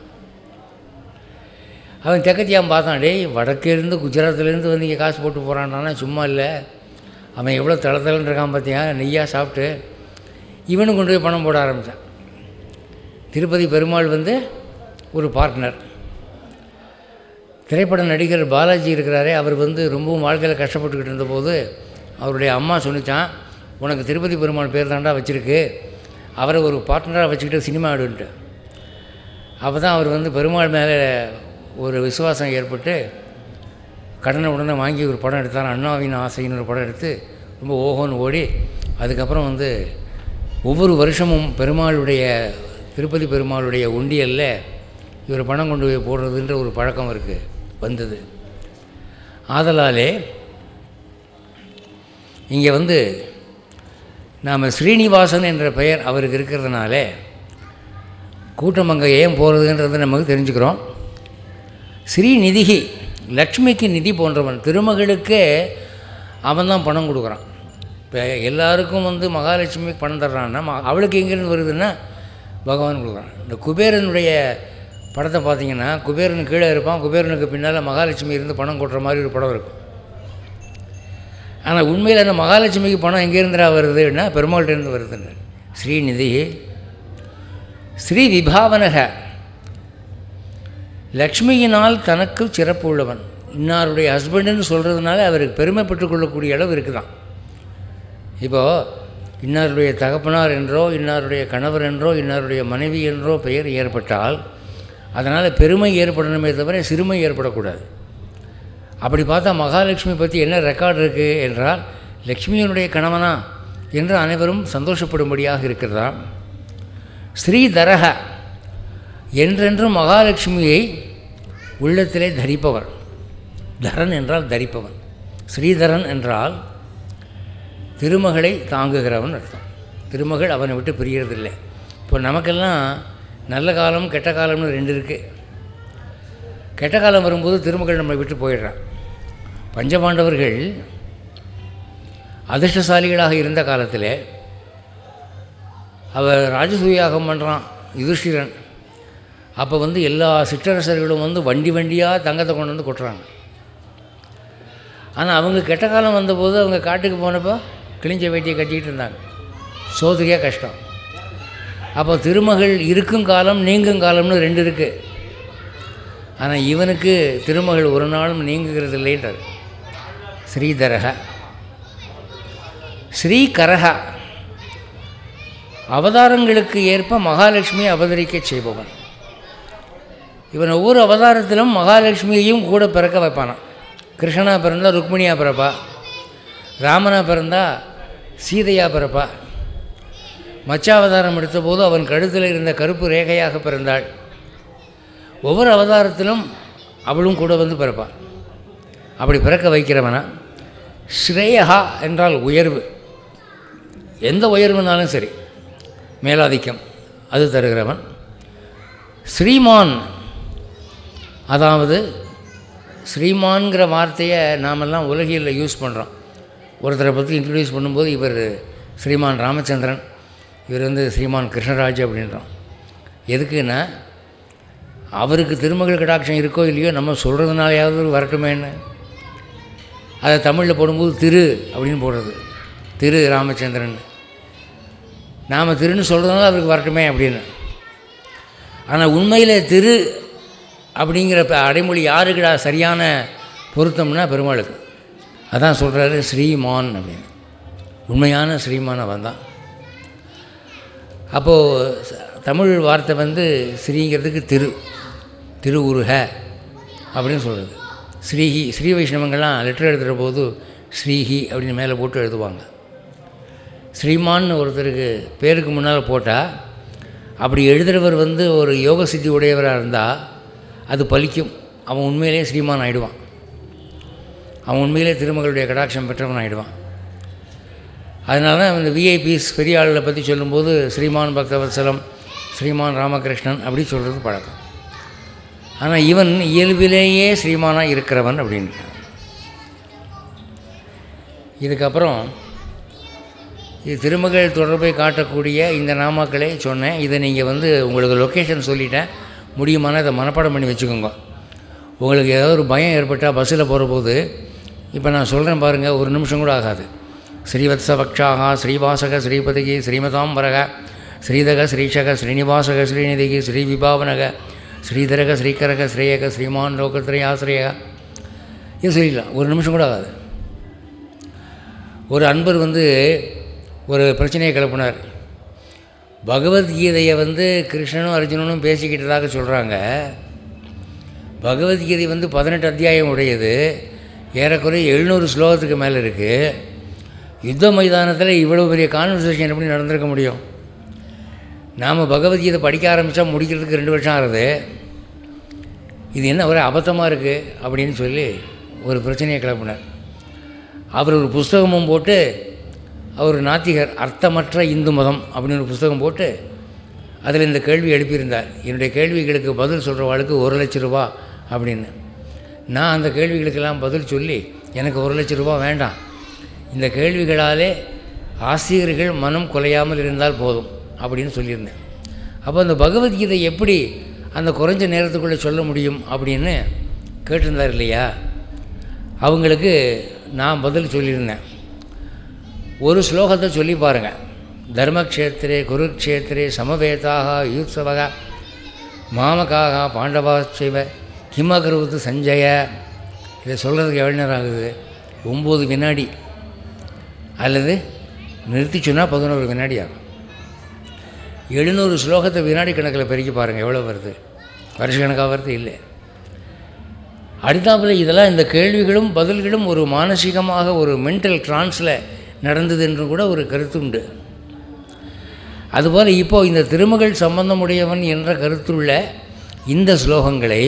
அவன் தெக்கத்தியான் பார்த்தான் டேய் வடக்கேருந்து குஜராத்லேருந்து வந்து இங்கே காசு போட்டு போகிறான்டானா சும்மா இல்லை அவன் எவ்வளோ தளத்தலன்னு இருக்கான் பார்த்தியா நெய்யாக சாப்பிட்டு இவனும் கொண்டு போய் பணம் போட ஆரம்பித்தான் திருப்பதி பெருமாள் வந்து ஒரு பார்ட்னர் திரைப்பட நடிகர் பாலாஜி இருக்கிறாரே அவர் வந்து ரொம்பவும் வாழ்க்கையில் கஷ்டப்பட்டுக்கிட்டு இருந்தபோது அவருடைய அம்மா சொன்னிச்சான் உனக்கு திருப்பதி பெருமாள் பேர் தாண்டா வச்சுருக்கு அவரை ஒரு பார்ட்னராக வச்சுக்கிட்டு சினிமா ஆடுன்ட்டு அப்போ தான் அவர் வந்து பெருமாள் மேலே ஒரு விசுவாசம் ஏற்பட்டு கடனை உடனே வாங்கி ஒரு படம் எடுத்தார் அண்ணாவின் ஆசைன்னு ஒரு படம் எடுத்து ரொம்ப ஓஹோன்னு ஓடி அதுக்கப்புறம் வந்து ஒவ்வொரு வருஷமும் பெருமாளுடைய திருப்பதி பெருமாளுடைய உண்டியலில் இவர் பணம் கொண்டு போய் போடுறதுன்ற ஒரு பழக்கம் இருக்குது வந்தது ஆதலாலே இங்கே வந்து நாம் ஸ்ரீனிவாசன் என்ற பெயர் அவருக்கு இருக்கிறதுனால கூட்டம் அங்கே ஏன் போகிறதுன்றது நமக்கு தெரிஞ்சுக்கிறோம் ஸ்ரீநிதிகி லக்ஷ்மிக்கு நிதி போன்றவன் திருமகளுக்கே அவன் தான் பணம் கொடுக்குறான் இப்போ எல்லாருக்கும் வந்து மகாலட்சுமிக்கு பணம் தர்றான்னா ம- அவளுக்கு எங்கேருந்து வருதுன்னா பகவான் கொடுக்குறான் இந்த குபேரனுடைய படத்தை பார்த்தீங்கன்னா குபேரன் கீழே இருப்பான் குபேரனுக்கு பின்னால் மகாலட்சுமி இருந்து பணம் கொட்டுற மாதிரி ஒரு படம் இருக்கும் ஆனால் உண்மையில் அந்த மகாலட்சுமிக்கு பணம் எங்கேருந்துடா வருதுன்னா பெருமாள்கிட்டேருந்து வருதுன்னு ஸ்ரீநிதி ஸ்ரீ விபாவனக லக்ஷ்மியினால் தனக்கு சிறப்பு உள்ளவன் இன்னாருடைய ஹஸ்பண்டுன்னு சொல்கிறதுனால அவருக்கு பெருமைப்பட்டுக் கொள்ளக்கூடிய அளவு இருக்குதான் இப்போது இன்னாருடைய தகப்பனார் என்றோ இன்னாருடைய கணவர் என்றோ இன்னாருடைய மனைவி என்றோ பெயர் ஏற்பட்டால் அதனால் பெருமை ஏற்படணுமே தவிர சிறுமை ஏற்படக்கூடாது அப்படி பார்த்தா மகாலட்சுமி பற்றி என்ன ரெக்கார்டு இருக்குது என்றால் லக்ஷ்மியினுடைய கணவனா என்று அனைவரும் சந்தோஷப்படும்படியாக இருக்கிறதா ஸ்ரீதரக என்றென்றும் மகாலட்சுமியை உள்ளத்திலே தரிப்பவர் தரன் என்றால் தரிப்பவன் ஸ்ரீதரன் என்றால் திருமகளை தாங்குகிறவன் அர்த்தம் திருமகள் அவனை விட்டு பிரியறதில்லை இப்போ நமக்கெல்லாம் நல்ல காலம் கெட்ட காலம்னு ரெண்டு இருக்குது கெட்ட காலம் வரும்போது திருமகள் நம்மை விட்டு போயிடுறான் பஞ்சபாண்டவர்கள் அதிர்ஷ்டசாலிகளாக இருந்த காலத்தில் அவர் ராஜசூயாகம் பண்ணுறான் யுதிஷ்டிரன் அப்போ வந்து எல்லா சிற்றரசர்களும் வந்து வண்டி வண்டியாக தங்கத்தை கொண்டு வந்து கொட்டுறாங்க ஆனால் அவங்களுக்கு கெட்ட காலம் வந்தபோது அவங்க காட்டுக்கு போனப்போ கிழிஞ்ச வேட்டியை கட்டிக்கிட்டு இருந்தாங்க சோதரியாக கஷ்டம் அப்போ திருமகள் இருக்கும் காலம் நீங்கும் காலம்னு ரெண்டு இருக்குது ஆனால் இவனுக்கு திருமகள் ஒரு நாளும் நீங்குகிறது இல்லைன்றார் ஸ்ரீதரக ஸ்ரீகரக அவதாரங்களுக்கு ஏற்ப மகாலட்சுமியை அவதரிக்கச் செய்பவன் இவன் ஒவ்வொரு அவதாரத்திலும் மகாலட்சுமியையும் கூட பிறக்க வைப்பானான் கிருஷ்ணனா பிறந்தா ருக்மிணியா பிறப்பா ராமனா பிறந்தா சீதையா பிறப்பா மச்சாவதாரம் எடுத்தபோது அவன் கழுத்தில் இருந்த கருப்பு ரேகையாக பிறந்தாள் ஒவ்வொரு அவதாரத்திலும் அவளும் கூட வந்து பிறப்பாள் அப்படி பிறக்க வைக்கிறவனா ஸ்ரேயா என்றால் உயர்வு எந்த உயர்வுனாலும் சரி மேலாதிக்கம் அது தருகிறவன் ஸ்ரீமான் அதாவது ஸ்ரீமான்கிற வார்த்தையை நாமெல்லாம் உலகியலில் யூஸ் பண்ணுறோம் ஒருத்தரை பற்றி இன்ட்ரடியூஸ் பண்ணும்போது இவர் ஸ்ரீமான் ராமச்சந்திரன் இவர் வந்து ஸ்ரீமான் கிருஷ்ணராஜ் அப்படின்றோம் எதுக்குன்னா அவருக்கு திருமகள் கடாட்சம் இருக்கோ இல்லையோ நம்ம சொல்கிறதுனாலையாவது வரட்டுமேன்னு அதை தமிழில் போடும்போது திரு அப்படின்னு போடுறது திரு ராமச்சந்திரன் நாம் திருன்னு சொல்கிறதுனால அவருக்கு வரட்டுமே அப்படின்னு ஆனால் உண்மையில் திரு அப்படிங்கிற ப- அடைமொழி யாருக்குடா சரியான பொருத்தம்னா பெருமாளுக்கு அதான் சொல்கிறாரு ஸ்ரீமான் அப்படின்னு உண்மையான ஸ்ரீமான் அவன் தான் அப்போது ச- தமிழ் வார்த்தை வந்து ஸ்ரீங்கிறதுக்கு திரு திருவுருக அப்படின்னு சொல்கிறது ஸ்ரீஹி ஸ்ரீ வைஷ்ணவங்கள்லாம் லெட்டர் எழுதுகிற போது ஸ்ரீஹி அப்படின்னு மேலே போட்டு எழுதுவாங்க ஸ்ரீமான்னு ஒருத்தருக்கு பேருக்கு முன்னால் போட்டால் அப்படி எழுதுகிறவர் வந்து ஒரு யோக சித்தி உடையவராக இருந்தால் அது பலிக்கும் அவன் உண்மையிலேயே ஸ்ரீமான் ஆயிடுவான் அவன் உண்மையிலே திருமகளுடைய கடாட்சம் பெற்றவன் ஆயிடுவான் அதனால தான் இந்த விஐபிஸ் பெரிய ஆளுகளை பற்றி சொல்லும்போது ஸ்ரீமான் பக்தவத்சலம் ஸ்ரீமான் ராமகிருஷ்ணன் அப்படி சொல்கிறது பழக்கம் ஆனால் இவன் இயல்பிலேயே ஸ்ரீமானாக இருக்கிறவன் அப்படின்னு இதுக்கப்புறம் இது திருமகள் தொடர்பை காட்டக்கூடிய இந்த நாமாக்களே சொன்னேன் இதை நீங்கள் வந்து உங்களுக்கு லொக்கேஷன் சொல்லிட்டேன் முடியுமானா இதை மனப்பாடம் பண்ணி வச்சுக்கோங்க உங்களுக்கு ஏதாவது ஒரு பயம் ஏற்பட்டால் பஸ்ஸில் போகிற போது இப்போ நான் சொல்கிறேன் பாருங்கள் ஒரு நிமிஷம் கூட ஆகாது ஸ்ரீவத்ச பக்ஷாக ஸ்ரீவாசக ஸ்ரீபதிகி ஸ்ரீமதாம்பரக ஸ்ரீதக ஸ்ரீஷக ஸ்ரீனிவாசக ஸ்ரீநிதிகி ஸ்ரீ விபாவனக ஸ்ரீதரக ஸ்ரீகரக ஸ்ரேயக ஸ்ரீமான் லோகத்ரயாசிரயா இது சொல்லிடலாம் ஒரு நிமிஷம் கூட ஆகாது ஒரு அன்பர் வந்து ஒரு பிரச்சனையை கிளப்பினார் பகவத்கீதையை வந்து கிருஷ்ணனும் அர்ஜுனனும் பேசிக்கிட்டதாக சொல்கிறாங்க பகவத்கீதை வந்து பதினெட்டு அத்தியாயம் உடையது ஏறக்குறைய எழுநூறு ஸ்லோகத்துக்கு மேலே இருக்குது யுத்த மைதானத்தில் இவ்வளோ பெரிய கான்வர்சேஷன் எப்படி நடந்திருக்க முடியும் நாம் பகவத்கீதை படிக்க ஆரம்பித்தா முடிக்கிறதுக்கு ரெண்டு வருஷம் ஆகுது இது என்ன ஒரே அபத்தமாக இருக்குது அப்படின்னு சொல்லி ஒரு பிரச்சனையை கிளப்பினார் அவர் ஒரு புஸ்தகமும் போட்டு அவர் நாத்திகர் அர்த்தமற்ற இந்து மதம் அப்படின்னு ஒரு புஸ்தகம் போட்டு அதில் இந்த கேள்வி எழுப்பியிருந்தார் என்னுடைய கேள்விகளுக்கு பதில் சொல்கிறவாளுக்கு ஒரு லட்ச ரூபா அப்படின்னு நான் அந்த கேள்விகளுக்கெல்லாம் பதில் சொல்லி எனக்கு ஒரு லட்ச ரூபா வேண்டாம் இந்த கேள்விகளாலே ஆசிரியர்கள் மனம் குலையாமல் இருந்தால் போதும் அப்படின்னு சொல்லியிருந்தேன் அப்போ அந்த பகவத்கீதை எப்படி அந்த குறைஞ்ச நேரத்துக்குள்ளே சொல்ல முடியும் அப்படின்னு கேட்டிருந்தார் இல்லையா அவங்களுக்கு நான் பதில் சொல்லியிருந்தேன் ஒரு ஸ்லோகத்தை சொல்லி பாருங்கள் தர்மக்ஷேத்திரே குருக்ஷேத்திரே சமவேதாக யூத்சவக மாமகாக பாண்டவாச்சைவ கிமகருவது சஞ்சய இதை சொல்கிறதுக்கு எவ்வளோ நேரம் ஆகுது ஒம்பது வினாடி அல்லது நிறுத்தி சொன்னால் பதினோரு வினாடி ஆகும் எழுநூறு ஸ்லோகத்தை வினாடி கணக்கில் பெருக்கி பாருங்கள் எவ்வளோ வருது வருஷ கணக்காக வருது இல்லை அடுத்தாப்புல இதெல்லாம் இந்த கேள்விகளும் பதில்களும் ஒரு மானசீகமாக ஒரு மென்டல் ட்ரான்ஸில் நடந்தது என்று கூட ஒரு கருத்து உண்டு அதுபோல் இப்போ இந்த திருமகள் சம்பந்தமுடையவன் என்ற கருத்துள்ள இந்த ஸ்லோகங்களை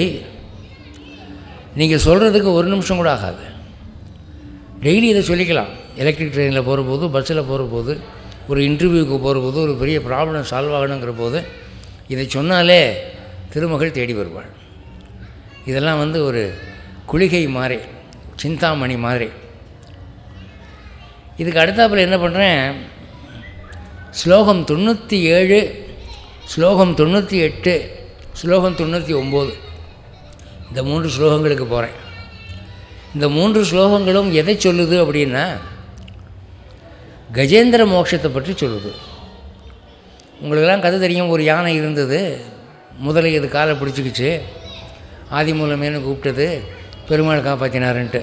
நீங்கள் சொல்கிறதுக்கு ஒரு நிமிஷம் கூட ஆகாது டெய்லி இதை சொல்லிக்கலாம் எலக்ட்ரிக் ட்ரெயினில் போகிற போது பஸ்ஸில் போகிற போது ஒரு இன்டர்வியூக்கு போகிற போது ஒரு பெரிய ப்ராப்ளம் சால்வ் ஆகணுங்கிற போது இதை சொன்னாலே திருமகள் தேடி வருவாள் இதெல்லாம் வந்து ஒரு குளிகை மாதிரி சிந்தாமணி மாதிரி இதுக்கு அடுத்தாப்புல என்ன பண்ணுறேன் ஸ்லோகம் தொண்ணூற்றி ஏழு ஸ்லோகம் தொண்ணூற்றி எட்டு ஸ்லோகம் தொண்ணூற்றி ஒம்பது இந்த மூன்று ஸ்லோகங்களுக்கு போகிறேன் இந்த மூன்று ஸ்லோகங்களும் எதை சொல்லுது அப்படின்னா கஜேந்திர மோட்சத்தை பற்றி சொல்லுது உங்களுக்கெல்லாம் கதை தெரியும் ஒரு யானை இருந்தது முதலை இது காலை பிடிச்சிக்கிச்சு ஆதி மூலமேனு கூப்பிட்டது பெருமாள் காப்பாற்றினாருன்ட்டு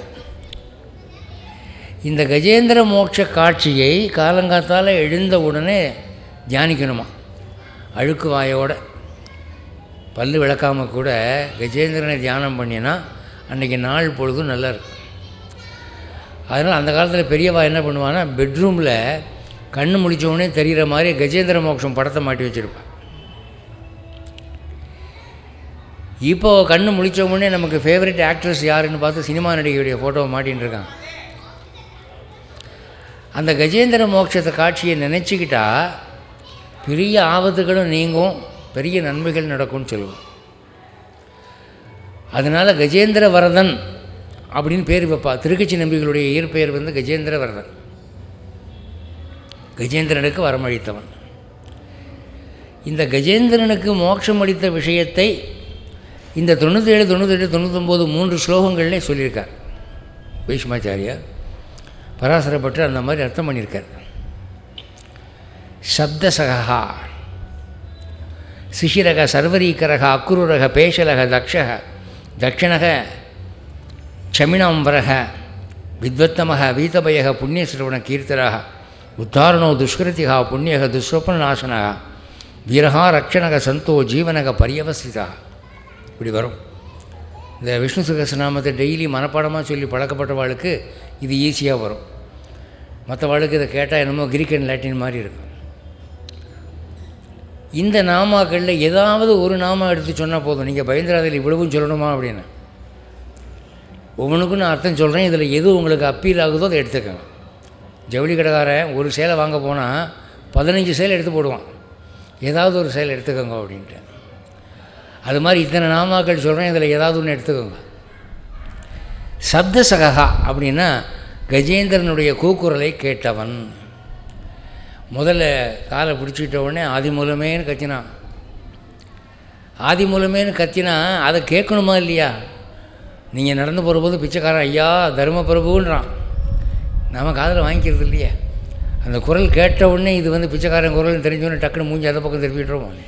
இந்த கஜேந்திர மோட்ச காட்சியை காலங்காத்தால் எழுந்த உடனே தியானிக்கணுமா அழுக்கு வாயோட பல்லு விளக்காமல் கூட கஜேந்திரனை தியானம் பண்ணினா அன்றைக்கி நாள் பொழுதும் நல்லா இருக்கும் அதனால் அந்த காலத்தில் பெரியவா என்ன பண்ணுவான்னா பெட்ரூமில் கண்ணு முழிச்ச உடனே தெரிகிற மாதிரி கஜேந்திர மோட்சம் படத்தை மாட்டி வச்சுருப்பான் இப்போ கண்ணு முழிச்ச உடனே நமக்கு ஃபேவரட் ஆக்ட்ரஸ் யாருன்னு பார்த்து சினிமா நடிகையுடைய ஃபோட்டோவை மாட்டின்னு இருக்கான் அந்த கஜேந்திர மோட்சத்தை காட்சியை நினச்சிக்கிட்டா பெரிய ஆபத்துகளும் நீங்கும் பெரிய நன்மைகள் நடக்கும்னு சொல்லுவோம் அதனால் கஜேந்திர வரதன் அப்படின்னு பேர் வைப்பா திருக்கச்சி நம்பிகளுடைய இயற்பெயர் வந்து கஜேந்திர வரதன் கஜேந்திரனுக்கு வரமளித்தவன் இந்த கஜேந்திரனுக்கு மோட்சம் அளித்த விஷயத்தை இந்த தொண்ணூற்றேழு தொண்ணூத்தெட்டு தொண்ணூத்தொம்பது மூன்று ஸ்லோகங்கள்லே சொல்லியிருக்கார் பீஷ்மாச்சாரியார் பராசரப்பட்டு அந்த மாதிரி அர்த்தம் பண்ணியிருக்கார் சப்தசகா சிசிரக சர்வரீகரக அக்குருரக பேஷலக தக்ஷக தட்சிணக க்ஷமிணாம்பரக வித்வத்தமக வீதபயக புண்ணியசிரவண கீர்த்தரக உத்தாரணோ துஷ்கிருத்திகா புண்ணியக துஸ்வப்னநாசனக வீரகா ரக்ஷணக சந்தோ ஜீவனக பரியவஸ்திதா இப்படி வரும் இந்த விஷ்ணு சகசநாமத்தை டெய்லி மனப்பாடமாக சொல்லி பழக்கப்பட்டவாளுக்கு இது ஈஸியாக வரும் மற்றவாளுக்கு இதை கேட்டால் என்னமோ கிரீக் அண்ட் லாட்டின் மாதிரி இருக்கும் இந்த நாமாக்களில் ஏதாவது ஒரு நாமம் எடுத்து சொன்னால் போதும் நீங்கள் பயந்துராதில் இவ்வளவும் சொல்லணுமா அப்படின்னு ஒவ்வொன்றுக்கும் நான் அர்த்தம் சொல்கிறேன் இதில் எது உங்களுக்கு அப்பீல் ஆகுதோ அதை எடுத்துக்கோங்க ஜவுளி கடைக்காரன் ஒரு சேலை வாங்க போனால் பதினஞ்சு சேலை எடுத்து போடுவான் ஏதாவது ஒரு சேலை எடுத்துக்கோங்க அப்படின்ட்டு அது மாதிரி இத்தனை நாமாக்கள் சொல்கிறேன் இதில் ஏதாவது ஒன்று எடுத்துக்கோங்க சப்தசகா அப்படின்னா கஜேந்திரனுடைய கூக்குரலை கேட்டவன் முதல்ல காலை பிடிச்சிட்ட உடனே ஆதி மூலமேன்னு கத்தினான் ஆதி மூலமேன்னு கத்தினா அதை கேட்கணுமா இல்லையா நீங்கள் நடந்து போகிறபோது பிச்சைக்காரன் ஐயா தர்மபிரபுன்றான் நாம் காதில் வாங்கிக்கிறது இல்லையே அந்த குரல் கேட்ட உடனே இது வந்து பிச்சைக்காரன் குரல்னு தெரிஞ்சோடனே டக்குன்னு மூஞ்சி அந்த பக்கம் திருப்பிட்டுருவோம் இல்லையா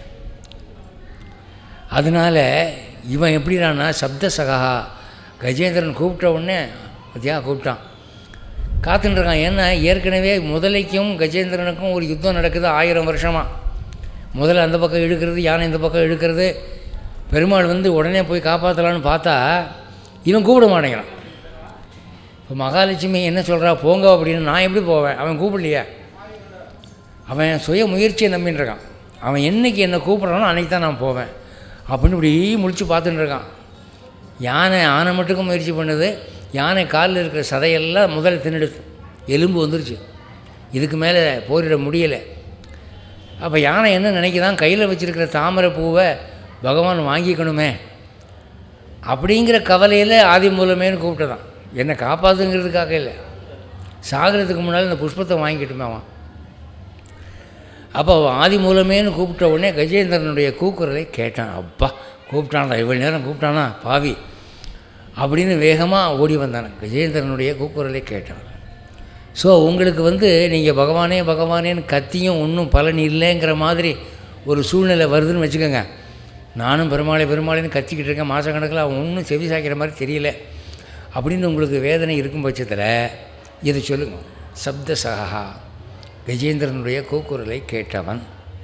அதனால் இவன் எப்படிடான்னா சப்தசகா கஜேந்திரன் கூப்பிட்ட உடனே பத்தியா கூப்பிட்டான் காத்துன்னு இருக்கான் ஏன்னா ஏற்கனவே முதலைக்கும் கஜேந்திரனுக்கும் ஒரு யுத்தம் நடக்குது ஆயிரம் வருஷமாக முதல்ல அந்த பக்கம் இழுக்கிறது யானை இந்த பக்கம் இழுக்கிறது பெருமாள் வந்து உடனே போய் காப்பாற்றலான்னு பார்த்தா இவன் கூப்பிட மாட்டேங்கிறான் இப்போ மகாலட்சுமி என்ன சொல்கிறா போங்க அப்படின்னு நான் எப்படி போவேன் அவன் கூப்பிடலையே அவன் சுய முயற்சியை நம்பின்னு இருக்கான் அவன் என்னைக்கு என்னை கூப்பிட்றானோ அன்றைக்கி தான் நான் போவேன் அப்படின்னு இப்படி முழிச்சு பார்த்துட்டு இருக்கான் யானை ஆனை மட்டுக்கும் முயற்சி பண்ணுது யானை காலில் இருக்கிற சதையெல்லாம் முதல்ல தின்னுடுது எலும்பு வந்துருச்சு இதுக்கு மேலே போரிட முடியலை அப்போ யானை என்ன நினைக்குதான் கையில் வச்சுருக்கிற தாமரை பூவை பகவான் வாங்கிக்கணுமே அப்படிங்கிற கவலையில் ஆதி மூலமேன்னு கூப்பிட்டதான் என்னை காப்பாற்றுங்கிறதுக்காக இல்லை சாகிறதுக்கு முன்னால் இந்த புஷ்பத்தை வாங்கிக்கிட்டுமே அவன் அப்போ அவன் ஆதி மூலமேன்னு கூப்பிட்ட உடனே கஜேந்திரனுடைய கூக்குரலை கேட்டான் அப்பா கூப்பிட்டானா இவ்வளோ நேரம் கூப்பிட்டானா பாவி அப்படின்னு வேகமாக ஓடி வந்தான கஜேந்திரனுடைய கூக்குரலை கேட்டான் ஸோ உங்களுக்கு வந்து நீங்கள் பகவானே பகவானேன்னு கத்தியும் ஒன்றும் பலன் இல்லைங்கிற மாதிரி ஒரு சூழ்நிலை வருதுன்னு வச்சுக்கோங்க நானும் பெருமாளை பெருமாளைன்னு கத்திக்கிட்டு இருக்கேன் மாதக்கணக்கில் அவன் ஒன்றும் செவி சாய்க்கிற மாதிரி தெரியல அப்படின்னு உங்களுக்கு வேதனை இருக்கும் பட்சத்தில் இதை சொல்லுங்க சப்தசகா கஜேந்திரனுடைய கூக்குரலை கேட்டவன்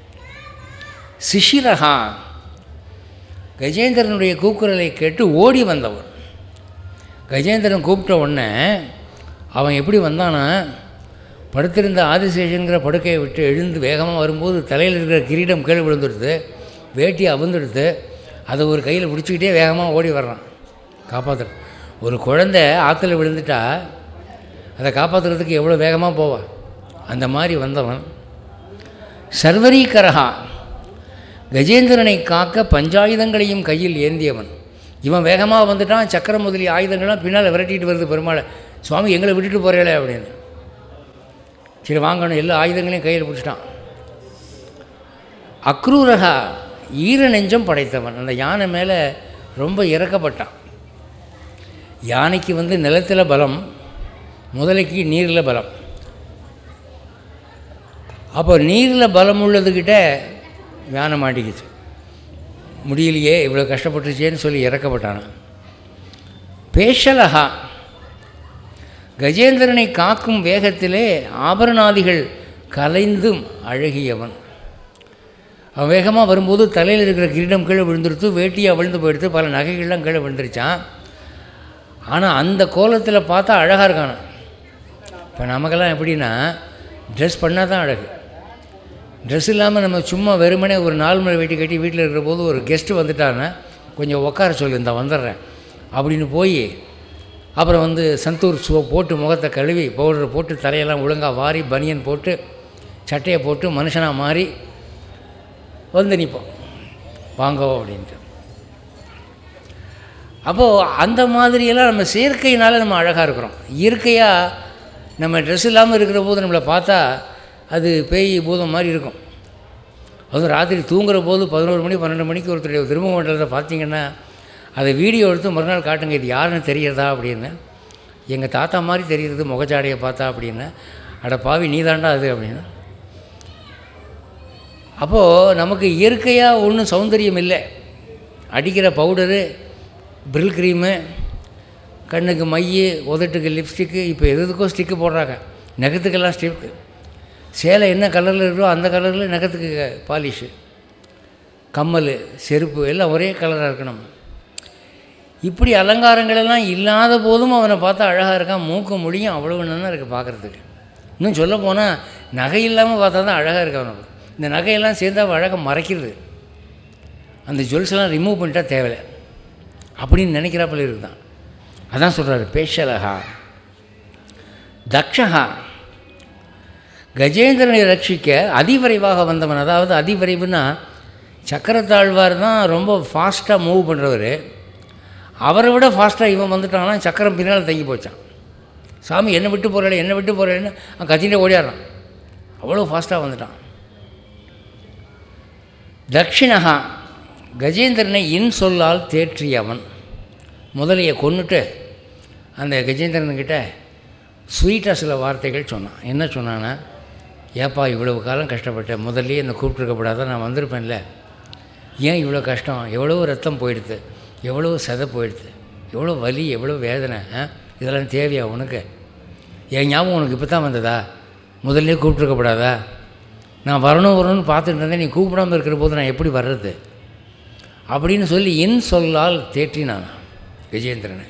சிஷிரகா கஜேந்திரனுடைய கூக்குரலை கேட்டு ஓடி வந்தவன் கஜேந்திரன் கூப்பிட்ட உடனே அவன் எப்படி வந்தானா படுத்திருந்த ஆதிசேஷனுங்கிற படுக்கையை விட்டு எழுந்து வேகமாக வரும்போது தலையில் இருக்கிற கிரீடம் கீழே விழுந்துடுது வேட்டி அவுந்துடுது அதை ஒரு கையில் பிடிச்சிக்கிட்டே வேகமாக ஓடி வர்றான் காப்பாற்று ஒரு குழந்தை ஆற்றுல விழுந்துட்டா அதை காப்பாற்றுறதுக்கு எவ்வளோ வேகமாக போவான் அந்த மாதிரி வந்தவன் சர்வரீகரகா கஜேந்திரனை காக்க பஞ்சாயுதங்களையும் கையில் ஏந்தியவன் இவன் வேகமாக வந்துட்டான் சக்கரம் முதலிய ஆயுதங்கள்லாம் பின்னால் விரட்டிட்டு வருது பெருமாளை சுவாமி எங்களை விட்டுட்டு போகிறேளே அப்படின்னு சரி வாங்கணும் எல்லா ஆயுதங்களையும் கையில் பிடிச்சிட்டான் அக்ரூரகா ஈர நெஞ்சம் படைத்தவன் அந்த யானை மேலே ரொம்ப இறக்கப்பட்டான் யானைக்கு வந்து நிலத்தில் பலம் முதலைக்கு நீரில் பலம் அப்போ நீரில் பலம் உள்ளதுக்கிட்ட யானை மாட்டிக்கிச்சு முடியலையே இவ்வளோ கஷ்டப்பட்டுச்சேன்னு சொல்லி இறக்கப்பட்டான் பேஷலகா கஜேந்திரனை காக்கும் வேகத்திலே ஆபரணாதிகள் கலைந்தும் அழகியவன் அவன் வேகமாக வரும்போது தலையில் இருக்கிற கிரீடம் கீழே விழுந்துருத்து வேட்டியாக விழுந்து போயிடுத்து பல நகைகள்லாம் கீழே விழுந்துருச்சான் ஆனால் அந்த கோலத்தில் பார்த்தா அழகாக இருக்கான இப்போ நமக்கெல்லாம் எப்படின்னா ட்ரெஸ் பண்ணால் தான் அழகு ட்ரெஸ் இல்லாமல் நம்ம சும்மா வெறுமனே ஒரு நாலு மணி வெட்டி கட்டி வீட்டில் இருக்கிற போது ஒரு கெஸ்ட்டு வந்துட்டாங்கன்னா கொஞ்சம் உட்கார சொல்லு இந்த வந்துடுறேன் அப்படின்னு போய் அப்புறம் வந்து சந்தூர் ஷூ போட்டு முகத்தை கழுவி பவுடரை போட்டு தலையெல்லாம் ஒழுங்காக வாரி பனியன் போட்டு சட்டையை போட்டு மனுஷனாக மாறி வந்து நிற்போம் வாங்கோ அப்படின்ட்டு அப்போது அந்த மாதிரியெல்லாம் நம்ம செயற்கையினால நம்ம அழகாக இருக்கிறோம் இயற்கையாக நம்ம ட்ரெஸ் இல்லாமல் இருக்கிற போது நம்மளை பார்த்தா அது பேய் பூதம் மாதிரி இருக்கும் அதுவும் ராத்திரி தூங்குற போது பதினோரு மணி பன்னெண்டு மணிக்கு ஒருத்தருடைய திரும்ப மண்டலத்தை பார்த்தீங்கன்னா அதை வீடியோ எடுத்து மறுநாள் காட்டுங்க இது யாருன்னு தெரியறதா அப்படின்னு எங்கள் தாத்தா மாதிரி தெரியுறது முகச்சாடையை பார்த்தா அப்படின்னு அட பாவி நீதாண்டா அது அப்படின்னு அப்போது நமக்கு இயற்கையாக ஒன்றும் சௌந்தரியம் இல்லை அடிக்கிற பவுடரு பிரில் க்ரீமு கண்ணுக்கு மை உதட்டுக்கு லிப்ஸ்டிக்கு இப்போ எது எதுக்கோ ஸ்டிக்கு போடுறாங்க நகத்துக்கெல்லாம் ஸ்டிக்கு சேலை என்ன கலரில் இருக்கோ அந்த கலரில் நகத்துக்கு பாலிஷு கம்மல் செருப்பு எல்லாம் ஒரே கலராக இருக்கணும் இப்படி அலங்காரங்கள் எல்லாம் இல்லாத போதும் அவனை பார்த்தா அழகாக இருக்கான் மூக்கு முடியும் அவ்வளவு நல்லா இருக்குது பார்க்குறதுக்கு இன்னும் சொல்ல போனால் நகை இல்லாமல் பார்த்தா தான் அழகாக இருக்கு அவனுக்கு இந்த நகையெல்லாம் சேர்ந்து அவன் அழகை மறைக்கிறது அந்த ஜுவல்ஸ்லாம் ரிமூவ் பண்ணிட்டா தேவையில்லை அப்படின்னு நினைக்கிறாப்புல இருக்குதான் அதான் சொல்கிறாரு பேஷலகா தக்ஷகா கஜேந்திரனை ரட்சிக்க அதிவிரைவாக வந்தவன் அதாவது அதிவிரைவுனா சக்கரத்தாழ்வார் தான் ரொம்ப ஃபாஸ்ட்டாக மூவ் பண்ணுறவர் அவரை விட ஃபாஸ்ட்டாக இவன் வந்துட்டான்னா சக்கரம் பின்னால் தங்கி போச்சான் சாமி என்னை விட்டு போகிறேன் என்னை விட்டு போகிறேன்னு அவன் கத்திட்டே ஓடியாடுறான் அவ்வளோ ஃபாஸ்ட்டாக வந்துட்டான் தக்ஷிணகா கஜேந்திரனை இன் சொல்லால் தேற்றியவன் முதலையை கொன்னுட்டு அந்த கஜேந்திரன்கிட்ட ஸ்வீட்டாக சில வார்த்தைகள் சொன்னான் என்ன சொன்னான்னா ஏப்பா இவ்வளவு காலம் கஷ்டப்பட்டேன் முதல்லயே என்னை கூப்பிட்டுருக்கப்படாத நான் வந்திருப்பேன்ல ஏன் இவ்வளோ கஷ்டம் எவ்வளோ ரத்தம் போயிடுது எவ்வளோ சதை போயிடுது எவ்வளோ வலி எவ்வளோ வேதனை ஆ? இதெல்லாம் தேவையா உனக்கு என் ஞாபகம் உனக்கு இப்போ தான் வந்ததா முதல்ல கூப்பிட்டுருக்கப்படாதா நான் வரணும் வரணும்னு பார்த்துட்டு இருந்தேன் நீ கூப்பிடாமல் இருக்கிற போது நான் எப்படி வர்றது அப்படின்னு சொல்லி என் சொல்லால் தேற்றினான் விஜயேந்திரனை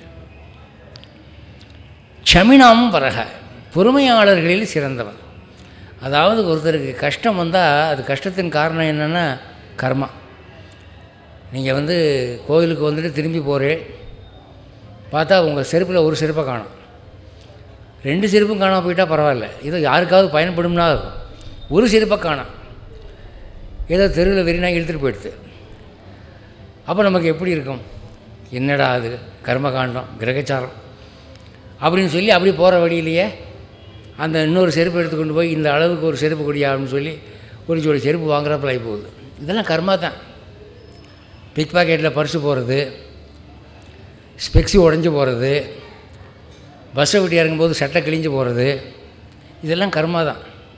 க்ஷமினாம் வரக பொறுமையாளர்களில் சிறந்தவன் அதாவது ஒருத்தருக்கு கஷ்டம் வந்தால் அது கஷ்டத்தின் காரணம் என்னென்னா கர்மா நீங்கள் வந்து கோயிலுக்கு வந்துட்டு திரும்பி போகிறேன் பார்த்தா உங்கள் செருப்பில் ஒரு செருப்பை காணும் ரெண்டு செருப்பும் காணாம போயிட்டால் பரவாயில்ல ஏதோ யாருக்காவது பயன்படும்னா இருக்கும் ஒரு செருப்பை காணோம் ஏதோ தெருவில் வெறினா இழுத்துட்டு போயிடுது அப்போ நமக்கு எப்படி இருக்கும் என்னடா அது கர்மகாண்டம் கிரகச்சாரம் அப்படின்னு சொல்லி அப்படி போகிற வழியிலேயே அந்த இன்னொரு செருப்பு எடுத்துக்கொண்டு போய் இந்த அளவுக்கு ஒரு செருப்பு கொடியா அப்படின்னு சொல்லி ஒரு ஜோடி செருப்பு வாங்குறப்பல ஆகி போகுது இதெல்லாம் கர்மா தான் பிக் பாக்கெட்டில் பர்ஸு போகிறது ஸ்பெக்ஸி உடஞ்சி போகிறது பஸ்ஸை விட்டு இறங்கும்போது சட்டை கிழிஞ்சு போகிறது இதெல்லாம் கர்மா தான்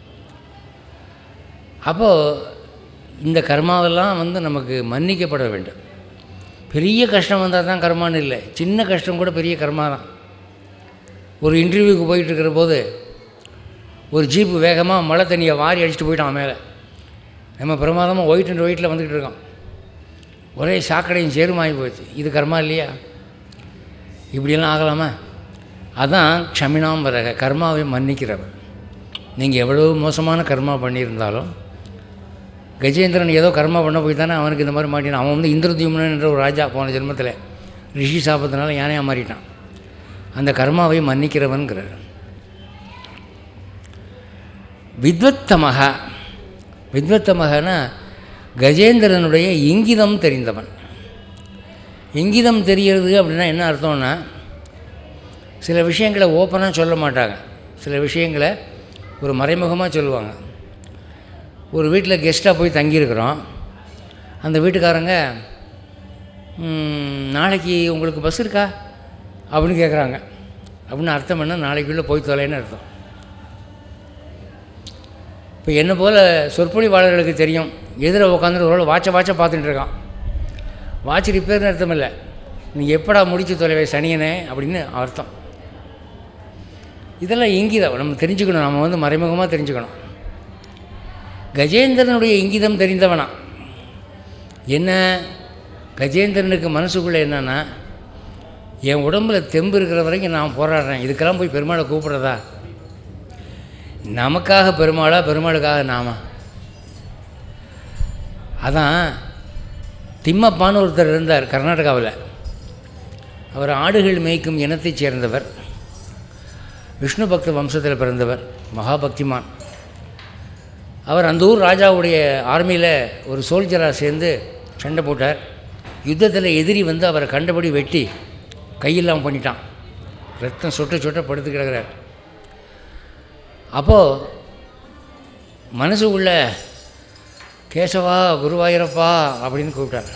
அப்போது இந்த கர்மாவெல்லாம் வந்து நமக்கு மன்னிக்கப்பட வேண்டும் பெரிய கஷ்டம் வந்தால் தான் கர்மான்னு இல்லை சின்ன கஷ்டம் கூட பெரிய கர்மா தான் ஒரு இன்டர்வியூக்கு போயிட்டு இருக்கிற போது ஒரு ஜீப்பு வேகமாக மழை தண்ணியை வாரி அடிச்சுட்டு போயிட்டான் மேலே நம்ம பிரமாதமாக ஒயிட் அண்ட் ஒயிட்டில் வந்துக்கிட்டு இருக்கோம் ஒரே சாக்கடையும் சேருமாகி போச்சு இது கர்மா இல்லையா இப்படியெல்லாம் ஆகலாமா அதான் க்ஷமினாம் வரக கர்மாவை மன்னிக்கிறவர் நீங்கள் எவ்வளோ மோசமான கர்மா பண்ணியிருந்தாலும் கஜேந்திரன் ஏதோ கர்மா பண்ண போய் தானே அவனுக்கு இந்த மாதிரி மாட்டினான் அவன் வந்து இந்திரதியும்னன் என்ற ஒரு ராஜா போன ஜென்மத்தில் ரிஷி சாபத்தினால யானையாக மாறிட்டான் அந்த கர்மாவை மன்னிக்கிறவன்கிறார் வித்வத்தமக வித்வத்தமகனா கஜேந்திரனுடைய இங்கிதம் தெரிந்தவன் இங்கிதம் தெரியறது அப்படின்னா என்ன அர்த்தம்னா சில விஷயங்களை ஓப்பனாக சொல்ல மாட்டாங்க சில விஷயங்களை ஒரு மறைமுகமாக சொல்லுவாங்க ஒரு வீட்டில் கெஸ்ட்டாக போய் தங்கியிருக்கிறோம் அந்த வீட்டுக்காரங்க "ம், நாளைக்கு உங்களுக்கு பஸ் இருக்கா அப்படின்னு கேட்குறாங்க அப்படின்னு அர்த்தம் என்ன நாளைக்குள்ளே போய் தொலைன்னு அர்த்தம் இப்போ என்ன போல் சொற்பொழிவாளர்களுக்கு தெரியும் எதிர உட்காந்துட்டு ஒரு வாட்சை வாட்சை பார்த்துட்டு இருக்கான் வாட்ச் ரிப்பேர்னு அர்த்தம் இல்லை நீ எப்படா முடிச்சு தொலைவை சனியனே அப்படின்னு அர்த்தம் இதெல்லாம் இங்கிதம் நம்ம தெரிஞ்சுக்கணும் நம்ம வந்து மறைமுகமாக தெரிஞ்சுக்கணும் கஜேந்திரனுடைய இங்கிதம் தெரிந்தவனா என்ன கஜேந்திரனுக்கு மனசுக்குள்ளே என்னன்னா என் உடம்புல தெம்பு இருக்கிற வரைக்கும் நான் போராடுறேன் இதுக்கெல்லாம் போய் பெருமாளை கூப்பிட்றதா நமக்காக பெருமாளா பெருமாளுக்காக நாமா அதான் திம்மப்பான்னு ஒருத்தர் இருந்தார் கர்நாடகாவில் அவர் ஆடுகள் மேய்க்கும் இனத்தைச் சேர்ந்தவர் விஷ்ணு பக்த வம்சத்தில் பிறந்தவர் மகாபக்திமான் அவர் அந்த ஊர் ராஜாவுடைய ஆர்மியில் ஒரு சோல்ஜராக சேர்ந்து சண்டை போட்டார் யுத்தத்தில் எதிரி வந்து அவரை கண்டபடி வெட்டி கையெல்லாம் பண்ணிட்டான் ரத்தம் சொட்ட சொட்ட படுத்து கிடக்கிறார் அப்போது மனசுக்குள்ள கேசவா குருவாயூரப்பா அப்படின்னு கூப்பிட்டார்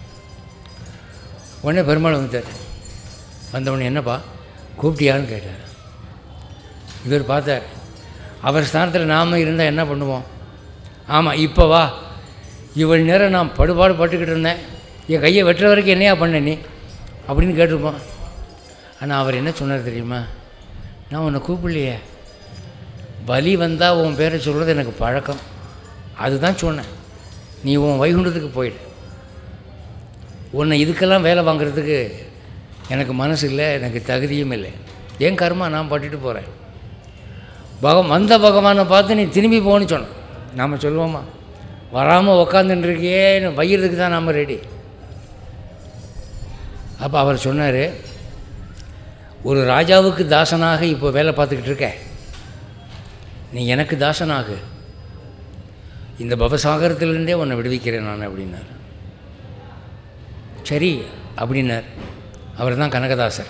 உடனே பெருமாள் வந்துட்டார் வந்தவொடனே என்னப்பா கூப்பிட்டியான்னு கேட்டார் இவர் பார்த்தார் அவர் ஸ்தானத்தில் நாம் இருந்தால் என்ன பண்ணுவோம் ஆமாம் இப்போ வா இவ்வளவு நேரம் நான் படுபாடு பட்டுக்கிட்டு இருந்தேன் என் கையை வெட்டுற வரைக்கும் என்னையா பண்ண நீ அப்படின்னு கேட்டிருப்போம் ஆனால் அவர் என்ன சொன்னார் தெரியுமா நான் உன்னை கூப்பிடலையே பலி வந்தால் உன் பேரை சொல்கிறது எனக்கு பழக்கம் அதுதான் சொன்னேன் நீ உன் வைகுண்டத்துக்கு போயிடு உன்னை இதுக்கெல்லாம் வேலை வாங்குறதுக்கு எனக்கு மனசு இல்லை எனக்கு தகுதியும் இல்லை என் கர்மா நான் பட்டுட்டு போகிறேன் பகம் வந்த பகவானை பார்த்து நீ திரும்பி போன்னு சொன்னேன் நாம் சொல்லுவோமா வராமல் உக்காந்துட்டுருக்கியேன்னு வைக்கிறதுக்கு தான் நம்ம ரெடி அப்போ அவர் சொன்னார் ஒரு ராஜாவுக்கு தாசனாக இப்போ வேலை பார்த்துக்கிட்டு இருக்க நீ எனக்கு தாசனாகு இந்த பவசாகரத்திலிருந்தே உன்னை விடுவிக்கிறேன் நான் அப்படின்னார் சரி அப்படின்னார் அவர் தான் கனகதாசர்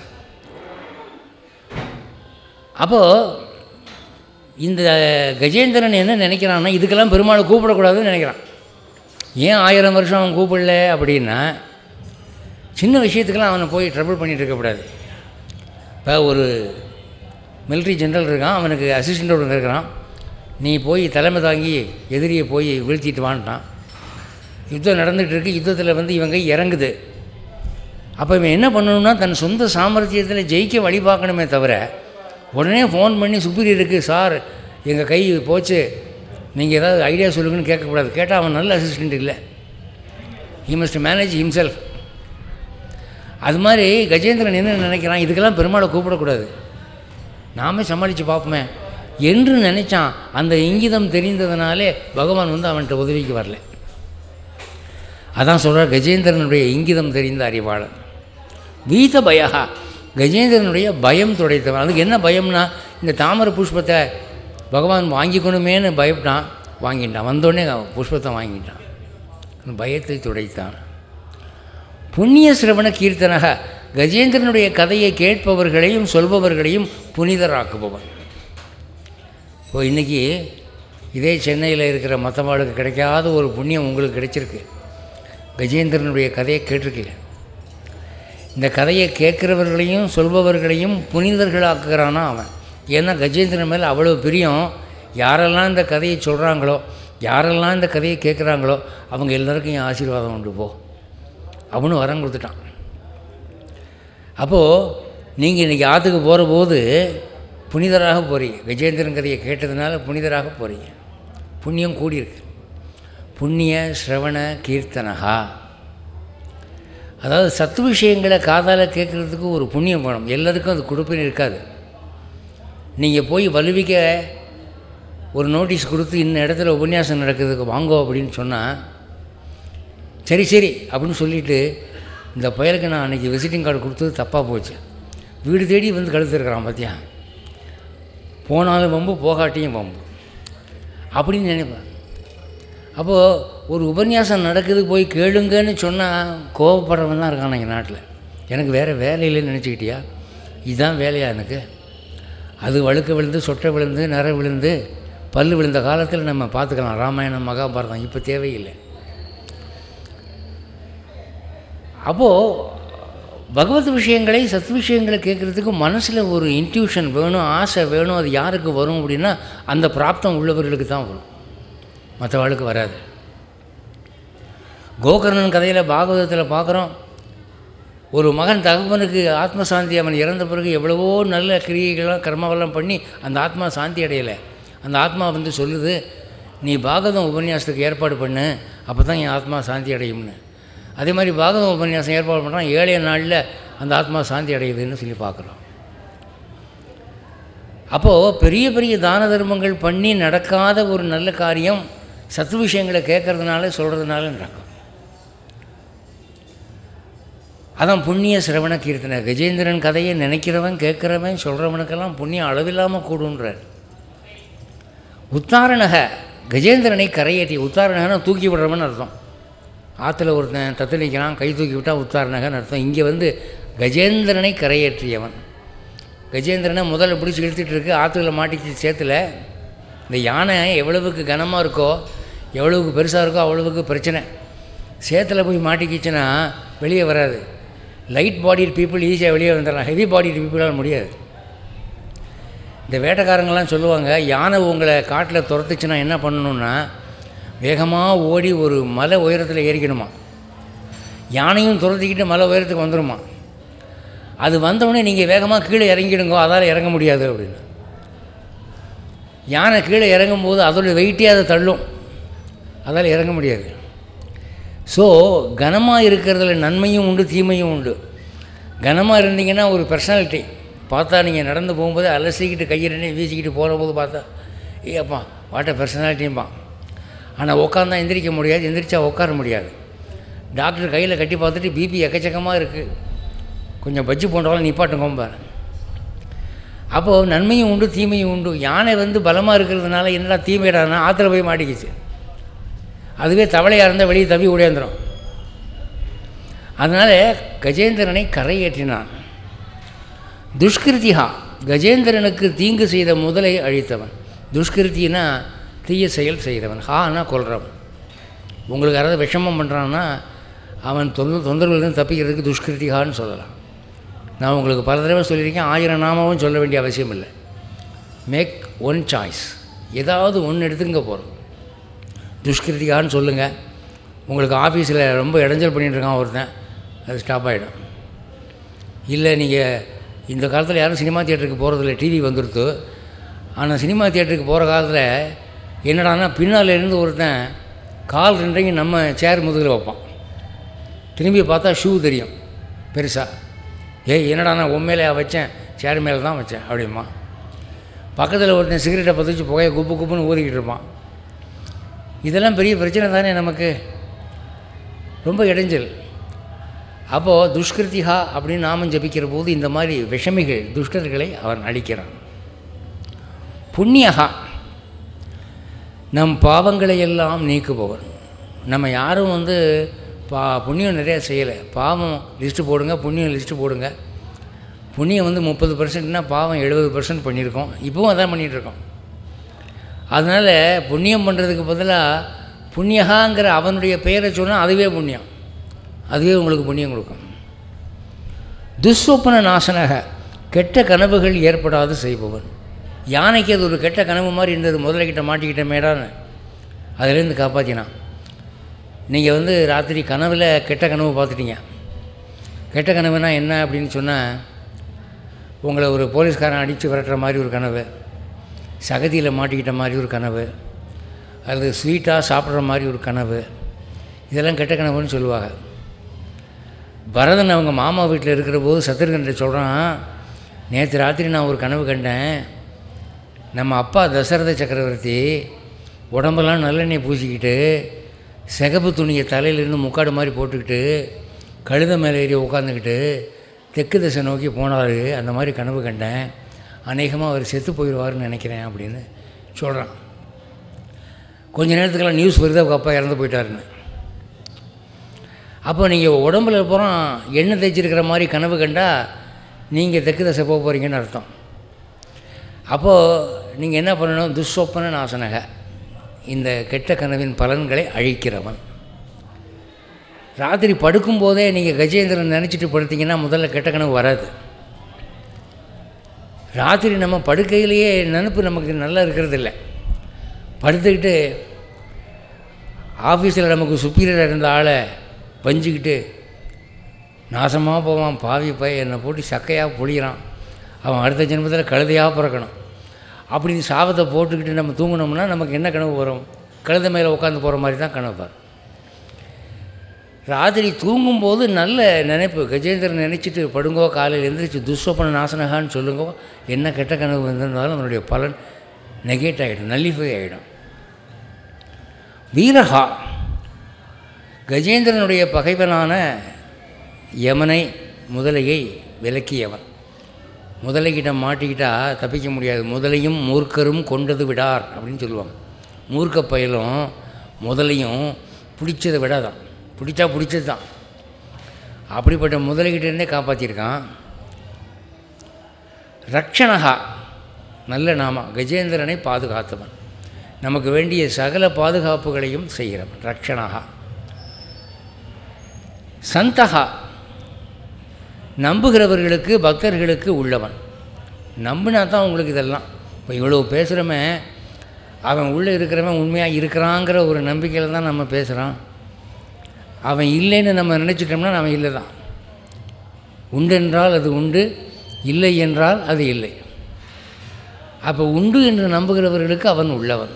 அப்போது இந்த கஜேந்திரன் என்ன நினைக்கிறான்னா இதுக்கெல்லாம் பெருமாளை கூப்பிடக்கூடாதுன்னு நினைக்கிறான் ஏன் ஆயிரம் வருஷம் அவன் கூப்பிடல அப்படின்னா சின்ன விஷயத்துக்கெல்லாம் அவனை போய் ட்ரபிள் பண்ணிட்டு இருக்கக்கூடாது இப்போ ஒரு மிலிட்ரி ஜெனரல் இருக்கான் அவனுக்கு அசிஸ்டண்ட் இருக்கிறான் நீ போய் தலைமை தாங்கி எதிரியை போய் வீழ்த்திட்டு வான்ட்டான் யுத்தம் நடந்துகிட்டு இருக்கு யுத்தத்தில் வந்து இவங்க இறங்குது அப்போ இவன் என்ன பண்ணணும்னா தன் சொந்த சாமர்த்தியத்தில் ஜெயிக்க வழி பார்க்கணுமே தவிர உடனே ஃபோன் பண்ணி சுப்பீரியருக்கு சார் எங்கள் கை போச்சு நீங்கள் ஏதாவது ஐடியா சொல்லுங்கன்னு கேட்கக்கூடாது கேட்டால் அவன் நல்ல அசிஸ்டண்ட் இல்லை ஹி மஸ்ட் மேனேஜ் ஹிம்செல்ஃப் அது மாதிரி கஜேந்திரன் என்ன நினைக்கிறான் இதுக்கெல்லாம் பெருமாளை கூப்பிடக்கூடாது நாமே சமாளித்து பார்ப்போமே என்று நினைச்சான் அந்த இங்கிதம் தெரிந்ததுனாலே பகவான் வந்து அவன்கிட்ட உதவிக்கு வரல அதான் சொல்கிறார் கஜேந்திரனுடைய இங்கிதம் தெரிந்த அறிவாளன் வீத பயா கஜேந்திரனுடைய பயம் துடைத்தவன் அதுக்கு என்ன பயம்னா இந்த தாமரை புஷ்பத்தை பகவான் வாங்கிக்கணுமேன்னு பயப்பட்டான் வாங்கிட்டான் வந்தோடனே அவன் புஷ்பத்தை வாங்கிட்டான் அந்த பயத்தை துடைத்தான் புண்ணிய சிரவண கீர்த்தனக கஜேந்திரனுடைய கதையை கேட்பவர்களையும் சொல்பவர்களையும் புனிதராக்குபவன் இப்போ இன்றைக்கி இதே சென்னையில் இருக்கிற மற்றவாளுக்கு கிடைக்காத ஒரு புண்ணியம் உங்களுக்கு கிடைச்சிருக்கு கஜேந்திரனுடைய கதையை கேட்டிருக்கீங்க இந்த கதையை கேட்குறவர்களையும் சொல்பவர்களையும் புனிதர்களாக்குறானா அவன் ஏன்னா கஜேந்திரன் மேலே அவ்வளோ பிரியம் யாரெல்லாம் இந்த கதையை சொல்கிறாங்களோ யாரெல்லாம் இந்த கதையை கேட்குறாங்களோ அவங்க எல்லாருக்கும் என் ஆசீர்வாதம் உண்டு போ அவனும் வரம் கொடுத்துட்டான் அப்போது நீங்கள் இன்றைக்கி ஆற்றுக்கு போகிற போது புனிதராக போகிறீங்க கஜேந்திரன் கதையை கேட்டதுனால புனிதராக போகிறீங்க புண்ணியம் கூடியிருக்கு புண்ணிய ஸ்ரவண கீர்த்தனகா அதாவது சத்து விஷயங்களை காதால் கேட்குறதுக்கு ஒரு புண்ணியம் வேணும் எல்லாருக்கும் அது கொடுப்பின்னு இருக்காது நீங்கள் போய் வலுவிக்க ஒரு நோட்டீஸ் கொடுத்து இந்த இடத்துல உபன்யாசம் நடக்கிறதுக்கு வாங்கோ அப்படின்னு சொன்னால் சரி சரி அப்படின்னு சொல்லிவிட்டு இந்த பயலுக்கு நான் அன்றைக்கி விசிட்டிங் கார்டு கொடுத்தது தப்பாக போச்சு வீடு தேடி வந்து கழுத்துருக்குறான் பார்த்தியா போனாலும் வம்பு போகாட்டியும் வம்பு அப்படின்னு நினைப்பேன் அப்போது ஒரு உபன்யாசம் நடக்குது போய் கேளுங்கன்னு சொன்னால் கோவப்படுறவன் தான் இருக்கான் எங்கள் நாட்டில் எனக்கு வேறு வேலை இல்லைன்னு நினச்சிக்கிட்டியா இதுதான் வேலையா எனக்கு அது வழுக்க விழுந்து சொட்டை விழுந்து நிற விழுந்து பல்லு விழுந்த காலத்தில் நம்ம பார்த்துக்கலாம் ராமாயணம் மகாபாரதம் இப்போ தேவையில்லை அப்போது பகவத் விஷயங்களை சத் விஷயங்களை கேட்குறதுக்கு மனசில் ஒரு இன்ட்யூஷன் வேணும் ஆசை வேணும் அது யாருக்கு வரும் அப்படின்னா அந்த பிராப்தம் உள்ளவர்களுக்கு தான் வரும் மற்றவாளுக்கு வராது கோகர்ணன் கதையில் பாகவதத்தில் பார்க்குறோம் ஒரு மகன் தகப்பனுக்கு ஆத்ம சாந்தி அவன் இறந்த பிறகு எவ்வளவோ நல்ல கிரியைகள்லாம் கர்மாவெல்லாம் பண்ணி அந்த ஆத்மா சாந்தி அடையலை அந்த ஆத்மா வந்து சொல்லுது நீ பாகவதம் உபன்யாசத்துக்கு ஏற்பாடு பண்ணு அப்போ தான் என் ஆத்மா சாந்தி அடையும்னு அதே மாதிரி பாகவதம் உபன்யாசம் ஏற்பாடு பண்ணுறான் ஏழைய நாளில் அந்த ஆத்மா சாந்தி அடையுதுன்னு சொல்லி பார்க்குறோம் அப்போது பெரிய பெரிய தான தர்மங்கள் பண்ணி நடக்காத ஒரு நல்ல காரியம் சத்து விஷயங்களை கேட்கறதுனால சொல்கிறதுனால நடக்கும் அதான் புண்ணிய சிரவண கீர்த்தனை கஜேந்திரன் கதையை நினைக்கிறவன் கேட்குறவன் சொல்கிறவனுக்கெல்லாம் புண்ணியம் அளவில்லாமல் கூடுன்றார் உத்தாரணக கஜேந்திரனை கரையேற்றி உத்தாரணகனா தூக்கி விடுறவன் அர்த்தம் ஆற்றுல ஒருத்தன் தத்தளிக்கிறான் கை தூக்கி விட்டால் உத்தாரணகன்னு அர்த்தம் இங்கே வந்து கஜேந்திரனை கரையேற்றியவன் கஜேந்திரனை முதல்ல பிடிச்சி இழுத்துட்டு இருக்கு ஆற்றுல மாட்டிச்சு சேத்துல இந்த யானை எவ்வளவுக்கு கனமாக இருக்கோ எவ்வளவுக்கு பெருசாக இருக்கோ அவ்வளவுக்கு பிரச்சனை சேத்துல போய் மாட்டிக்கிச்சுன்னா வெளியே வராது லைட் பாடிட் பீப்புள் ஈஸியாக வெளியே வந்துடலாம் ஹெவி பாடிட் பீப்புளால் முடியாது இந்த வேட்டைக்காரங்கெல்லாம் சொல்லுவாங்க யானை உங்களை காட்டில் துரத்துச்சுன்னா என்ன பண்ணணும்னா வேகமாக ஓடி ஒரு மலை உயரத்தில் ஏறிக்கணுமா யானையும் துரத்திக்கிட்டு மலை உயரத்துக்கு வந்துடுமா அது வந்தவுடனே நீங்கள் வேகமாக கீழே இறங்கிடுங்கோ அதால் இறங்க முடியாது அப்படின்னு யானை கீழே இறங்கும்போது அதோட வெயிட்டே அதை தள்ளும் அதால் இறங்க முடியாது ஸோ கனமாக இருக்கிறதுல நன்மையும் உண்டு தீமையும் உண்டு கனமாக இருந்தீங்கன்னா ஒரு பர்சனாலிட்டி பார்த்தா நீங்கள் நடந்து போகும்போது அலசிக்கிட்டு கையிறனே வீசிக்கிட்டு போகிற போது பார்த்தா ஏப்பா வாட்ட பர்சனாலிட்டியும்பா ஆனால் உட்காந்தா எந்திரிக்க முடியாது எந்திரிச்சா உட்கார முடியாது டாக்டர் கையில் கட்டி பார்த்துட்டு பிபி எக்கச்சக்கமாக இருக்குது கொஞ்சம் பஜ்ஜி போன்றவங்களும் நிப்பாட்டுங்கோம்பார் அப்போது நன்மையும் உண்டு தீமையும் உண்டு யானை வந்து பலமாக இருக்கிறதுனால என்னடா தீமைடானா ஆற்றுல போய் மாட்டிக்கிச்சு அதுவே தவளையாக இருந்தால் வெளியே தவி ஓடியாந்துடும் அதனால் கஜேந்திரனை கரையேற்றினான் துஷ்கிருத்திகா கஜேந்திரனுக்கு தீங்கு செய்த முதலை அழித்தவன் துஷ்கிருத்தினா தீய செயல் செய்தவன் ஹானா கொல்றவன் உங்களுக்கு யாராவது விஷமம் பண்ணுறான்னா அவன் தொந்த தொந்தரவுலேருந்து தப்பிக்கிறதுக்கு துஷ்கிருத்திகான்னு சொல்லலாம் நான் உங்களுக்கு பல தடவை சொல்லியிருக்கேன் ஆயிரம் நாமாவும் சொல்ல வேண்டிய அவசியம் இல்லை மேக் ஒன் சாய்ஸ் ஏதாவது ஒன்று எடுத்துங்க போகிறோம் துஷ்கிருத்திகான்னு சொல்லுங்கள் உங்களுக்கு ஆஃபீஸில் ரொம்ப இடைஞ்சல் பண்ணிட்டு இருக்கான் ஒருத்தன் அது ஸ்டாப் ஆகிடும் இல்லை நீங்கள் இந்த காலத்தில் யாரும் சினிமா தியேட்டருக்கு போகிறதில்ல டிவி வந்துடுத்து ஆனால் சினிமா தியேட்டருக்கு போகிற காலத்தில் என்னடான்னா பின்னால் இருந்து ஒருத்தன் கால் ரெண்டையும் நம்ம சேர் முதுகில் வைப்பான் திரும்பி பார்த்தா ஷூ தெரியும் பெருசாக ஏய் என்னடா நான் உண்மையிலே வச்சேன் சேர் மேலே தான் வச்சேன் அப்படிமா பக்கத்தில் ஒருத்தன் சிகரெட்டை பற்ற வச்சு புகையை குப்பு குப்புன்னு ஊதிக்கிட்டு இருப்பான் இதெல்லாம் பெரிய பிரச்சனை தானே நமக்கு ரொம்ப இடைஞ்சல் அப்போது துஷ்கிருத்திகா அப்படின்னு நாமம் ஜபிக்கிற போது இந்த மாதிரி விஷமிகள் துஷ்டர்களை அவன் அழிக்கிறான் புண்ணியகா நம் பாவங்களை எல்லாம் நீக்குபவன் நம்ம யாரும் வந்து பா புண்ணியம் நிறையா செய்யலை பாவம் லிஸ்ட்டு போடுங்க புண்ணியம் லிஸ்ட்டு போடுங்க புண்ணியம் வந்து முப்பது பர்சன்ட்னா பாவம் எழுபது பர்சன்ட் பண்ணியிருக்கோம் இப்போவும் அதான் பண்ணிகிட்ருக்கோம் அதனால் புண்ணியம் பண்ணுறதுக்கு பதிலாக புண்ணியகாங்கிற அவனுடைய பெயரை சொன்னால் அதுவே புண்ணியம் அதுவே உங்களுக்கு புண்ணியம் கொடுக்கும் துஸ்வப்ன நாசனக கெட்ட கனவுகள் ஏற்படாது செய்பவன் யானைக்கு அது ஒரு கெட்ட கனவு மாதிரி இருந்தது முதல்ல கிட்ட மாட்டிக்கிட்ட மேடான்னு அதுலேருந்து காப்பாற்றினான் நீங்கள் வந்து ராத்திரி கனவில் கெட்ட கனவு பார்த்துட்டீங்க கெட்ட கனவுனா என்ன அப்படின்னு சொன்னால் உங்களை ஒரு போலீஸ்காரன் அடித்து விரட்டுற மாதிரி ஒரு கனவு சகதியில் மாட்டிக்கிட்ட மாதிரி ஒரு கனவு அல்லது ஸ்வீட்டாக சாப்பிட்ற மாதிரி ஒரு கனவு இதெல்லாம் கெட்ட கனவுன்னு சொல்லுவாங்க பரதன் அவங்க மாமா வீட்டில் இருக்கிற போது சத்ருகன்கிட்ட சொல்கிறான் நேற்று ராத்திரி நான் ஒரு கனவு கண்டேன் நம்ம அப்பா தசரத சக்கரவர்த்தி உடம்பெல்லாம் நல்லெண்ணெய் பூசிக்கிட்டு சிகப்பு துணியை தலையிலேருந்து முக்காடு மாதிரி போட்டுக்கிட்டு கழுத மேலே ஏறி உட்காந்துக்கிட்டு தெற்கு திசை நோக்கி போனார் அந்த மாதிரி கனவு கண்டேன் அநேகமாக அவர் செத்து போயிடுவார்னு நினைக்கிறேன் அப்படின்னு சொல்கிறான் கொஞ்ச நேரத்துக்கெல்லாம் நியூஸ் வருது அவங்க அப்பா இறந்து போயிட்டாருன்னு அப்போ நீங்கள் உடம்புல பூரா எண்ணெய் தேய்ச்சிருக்கிற மாதிரி கனவு கண்டா நீங்கள் தெற்கு தசை போக போகிறீங்கன்னு அர்த்தம் அப்போது நீங்கள் என்ன பண்ணணும் துஸ்வப்பன நாசனக இந்த கெட்ட கனவின் பலன்களை அழிக்கிறவன் ராத்திரி படுக்கும்போதே நீங்கள் கஜேந்திரன் நினச்சிட்டு படுத்தீங்கன்னா முதல்ல கெட்ட கனவு வராது ராத்திரி நம்ம படுக்கையிலேயே நினப்பு நமக்கு நல்லா இருக்கிறது இல்லை படுத்துக்கிட்டு ஆஃபீஸில் நமக்கு சுப்பீரியராக இருந்த ஆளை வஞ்சிக்கிட்டு நாசமாக போவான் பாவி பைய என்னை போட்டு சக்கையாக புளிகிறான் அவன் அடுத்த ஜென்மத்தில் கழுதையாக பிறக்கணும் அப்படின்னு சாபத்தை போட்டுக்கிட்டு நம்ம தூங்கினோம்னா நமக்கு என்ன கனவு வரும் கழுதை மேலே உட்காந்து போகிற மாதிரி தான் கனவு வரும் ராத்திரி தூங்கும்போது நல்ல நினைப்பு கஜேந்திரன் நினச்சிட்டு படுங்கோ காலையில் எந்திரிச்சு துஸ்வப்பன நாசனகான்னு சொல்லுங்கோ என்ன கெட்ட கனவு வந்திருந்தாலும் அதனுடைய பலன் நெகேட் ஆகிடும் நல்லிஃபை ஆகிடும் வீரஹா கஜேந்திரனுடைய பகைவனான யமனை முதலையை விலக்கியவன் முதலைக்கிட்ட மாட்டிக்கிட்டா தப்பிக்க முடியாது முதலையும் மூர்க்கரும் கொண்டது விடார் அப்படின்னு சொல்லுவாங்க மூர்க்க பயலும் முதலையும் பிடிச்சதை விடாதான் பிடிச்சா பிடிச்சது தான் அப்படிப்பட்ட முதலைகிட்ட இருந்தே காப்பாற்றிருக்கான் ரக்ஷணகா நல்ல நாம கஜேந்திரனை பாதுகாத்தவன் நமக்கு வேண்டிய சகல பாதுகாப்புகளையும் செய்கிறவன் ரக்ஷணகா சந்தகா நம்புகிறவர்களுக்கு பக்தர்களுக்கு உள்ளவன் நம்பினா தான் உங்களுக்கு இதெல்லாம் இப்போ இவ்வளோ பேசுகிறவன் அவன் உள்ளே இருக்கிறவன் உண்மையாக இருக்கிறாங்கிற ஒரு நம்பிக்கையில் தான் நம்ம பேசுகிறான் அவன் இல்லைன்னு நம்ம நினச்சிட்டோம்னா அவன் இல்லை தான் உண்டென்றால் அது உண்டு இல்லை என்றால் அது இல்லை அப்போ உண்டு என்று நம்புகிறவர்களுக்கு அவன் உள்ளவன்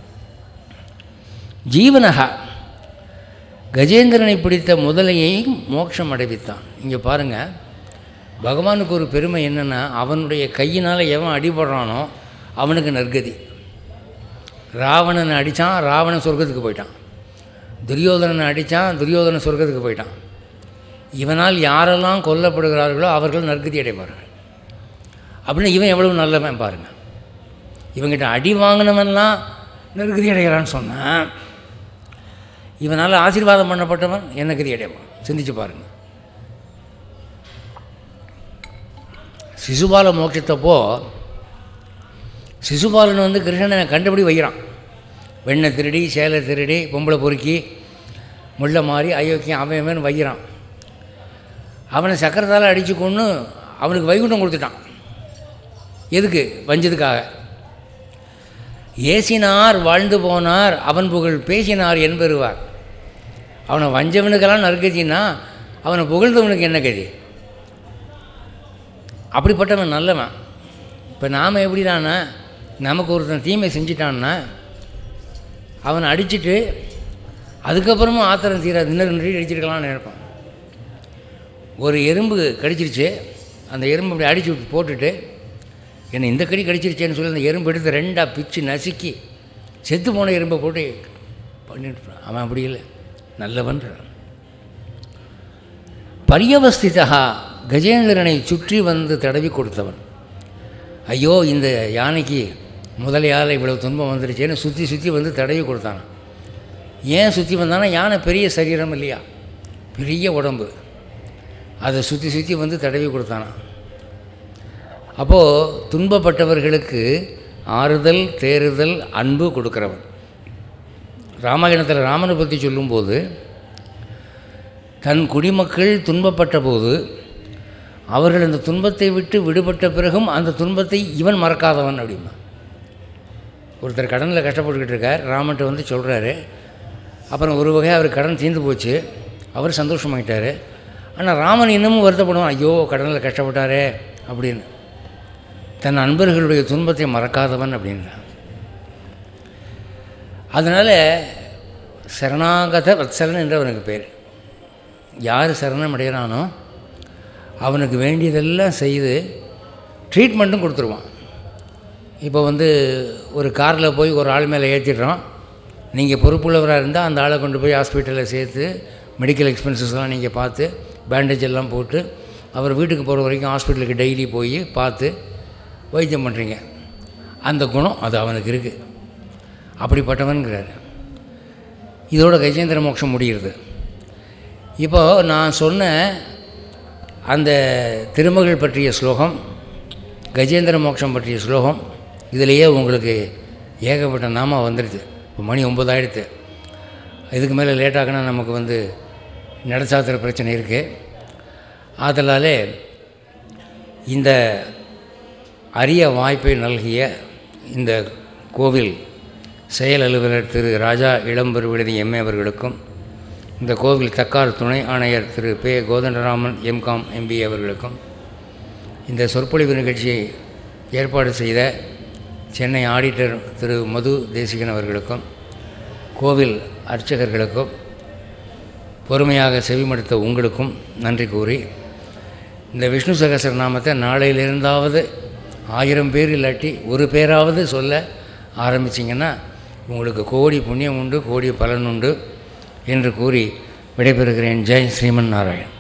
ஜீவனகா கஜேந்திரனை பிடித்த முதலையை மோட்சம் அடைவித்தான் இங்கே பாருங்கள் பகவானுக்கு ஒரு பெருமை என்னென்னா அவனுடைய கையினால் எவன் அடிபடுறானோ அவனுக்கு நற்கதி ராவணனை அடித்தான் ராவணன் சொர்க்கத்துக்கு போயிட்டான் துரியோதனனை அடித்தான் துரியோதன சொர்க்கத்துக்கு போயிட்டான் இவனால் யாரெல்லாம் கொல்லப்படுகிறார்களோ அவர்கள் நற்கதி அடைவார்கள் அப்படின்னு இவன் எவ்வளவு நல்லவன் பாருங்கள் இவங்கிட்ட அடி வாங்கினவன்லாம் நற்கதி அடைகிறான்னு சொன்னான் இவனால் ஆசீர்வாதம் பண்ணப்பட்டவன் என்ன கதி அடைவான் சிந்திச்சு பாருங்கள் சிசுபால மோட்சத்தப்போ சிசுபாலன் வந்து கிருஷ்ணனை கண்டுபிடி வைக்கிறான் வெண்ணை திருடி சேலை திருடி பொம்பளை பொறுக்கி முள்ள மாறி அயோக்கியம் அவன் அவன் வைக்கிறான் அவனை சக்கரத்தால் அடித்து கொண்டு அவனுக்கு வைகுண்டம் கொடுத்துட்டான் எதுக்கு வஞ்சதுக்காக ஏசினார் வாழ்ந்து போனார் அவன் புகழ் பேசினார் என்பெறுவார் அவனை வஞ்சவனுக்கெல்லாம் நற்கதின்னா அவனை புகழ்ந்தவனுக்கு என்ன கதி அப்படிப்பட்டவன் நல்லவன் இப்போ நாம் எப்படிதானா நமக்கு ஒருத்தன் தீமை செஞ்சிட்டான்னா அவனை அடிச்சுட்டு அதுக்கப்புறமும் ஆத்திரம் தீராது இன்னொரு ரெண்டு அடிச்சிருக்கலாம்னு நினைப்பான் ஒரு எறும்பு கடிச்சிருச்சு அந்த எறும்பு அப்படி அடிச்சு விட்டு போட்டுட்டு என்னை இந்த கடி கடிச்சிருச்சேன்னு சொல்லி அந்த எறும்பு எடுத்து ரெண்டாக பிச்சு நசுக்கி செத்து போன எறும்பை போட்டு பண்ணிட்டு அவன் அப்படி இல்லை நல்லவன் பரியவஸ்திதா கஜேந்திரனை சுற்றி வந்து தடவி கொடுத்தவன் ஐயோ இந்த யானைக்கு முதலையால் இவ்வளவு துன்பம் வந்துருச்சேன்னு சுற்றி சுற்றி வந்து தடவி கொடுத்தான் ஏன் சுற்றி வந்தானா யானை பெரிய சரீரம் இல்லையா பெரிய உடம்பு அதை சுற்றி சுற்றி வந்து தடவி கொடுத்தானா அப்போது துன்பப்பட்டவர்களுக்கு ஆறுதல் தேறுதல் அன்பு கொடுக்குறவன் ராமாயணத்தில் ராமனை பற்றி சொல்லும்போது தன் குடிமக்கள் துன்பப்பட்ட போது அவர்கள் அந்த துன்பத்தை விட்டு விடுபட்ட பிறகும் அந்த துன்பத்தை இவன் மறக்காதவன் அப்படிமா ஒருத்தர் கடனில் கஷ்டப்பட்டுக்கிட்டு இருக்கார் ராமன்ட்ட வந்து சொல்கிறாரு அப்புறம் ஒரு வகை அவர் கடன் தீர்ந்து போச்சு அவர் சந்தோஷமாயிட்டார் ஆனால் ராமன் இன்னமும் வருத்தப்படுவான் ஐயோ கடனில் கஷ்டப்பட்டாரே அப்படின்னு தன் நண்பர்களுடைய துன்பத்தை மறக்காதவன் அப்படின்றான் அதனால் சரணாகத வத்சலன் என்று அவனுக்கு பேர் யார் சரணம் அடைகிறானோ அவனுக்கு வேண்டியதெல்லாம் செய்து ட்ரீட்மெண்ட்டும் கொடுத்துருவான் இப்போ வந்து ஒரு காரில் போய் ஒரு ஆள் மேலே ஏற்றிடுறோம் நீங்கள் பொறுப்புள்ளவராக இருந்தால் அந்த ஆளை கொண்டு போய் ஹாஸ்பிட்டலில் சேர்த்து மெடிக்கல் எக்ஸ்பென்சஸ்லாம் நீங்கள் பார்த்து பேண்டேஜ் எல்லாம் போட்டு அவர் வீட்டுக்கு போகிற வரைக்கும் ஹாஸ்பிட்டலுக்கு டெய்லி போய் பார்த்து வைத்தியம் பண்ணுறீங்க அந்த குணம் அது அவனுக்கு இருக்குது அப்படிப்பட்டவன்கிறார் இதோட கஜேந்திர மோட்சம் முடிகிறது இப்போது நான் சொன்ன அந்த திருமகள் பற்றிய ஸ்லோகம் கஜேந்திர மோட்சம் பற்றிய ஸ்லோகம் இதிலேயே உங்களுக்கு ஏகப்பட்ட நாம வந்துடுது இப்போ மணி ஒம்பதாயிடுத்து இதுக்கு மேலே லேட்டாகினா நமக்கு வந்து நடசாத்திர பிரச்சனை இருக்குது ஆதலாலே இந்த அரிய வாய்ப்பை நல்கிய இந்த கோவில் செயல் அலுவலர் திரு ராஜா இளம்பெருவிடுதி எம்ஏ அவர்களுக்கும் இந்த கோவில் தக்கார் துணை ஆணையர் திரு பே கோதண்டராமன் எம்காம் எம்பிஏ அவர்களுக்கும் இந்த சொற்பொழிவு நிகழ்ச்சியை ஏற்பாடு செய்த சென்னை ஆடிட்டர் திரு மது தேசிகன் அவர்களுக்கும் கோவில் அர்ச்சகர்களுக்கும் பொறுமையாக செவிமடுத்த உங்களுக்கும் நன்றி கூறி இந்த விஷ்ணு சகசரநாமத்தை நாளையிலிருந்தாவது ஆயிரம் பேர் இல்லாட்டி ஒரு பேராவது சொல்ல ஆரம்பிச்சிங்கன்னா உங்களுக்கு கோடி புண்ணியம் உண்டு கோடி பலன் உண்டு என்று கூறி விடைபெறுகிறேன் ஜெய் ஸ்ரீமன் நாராயண்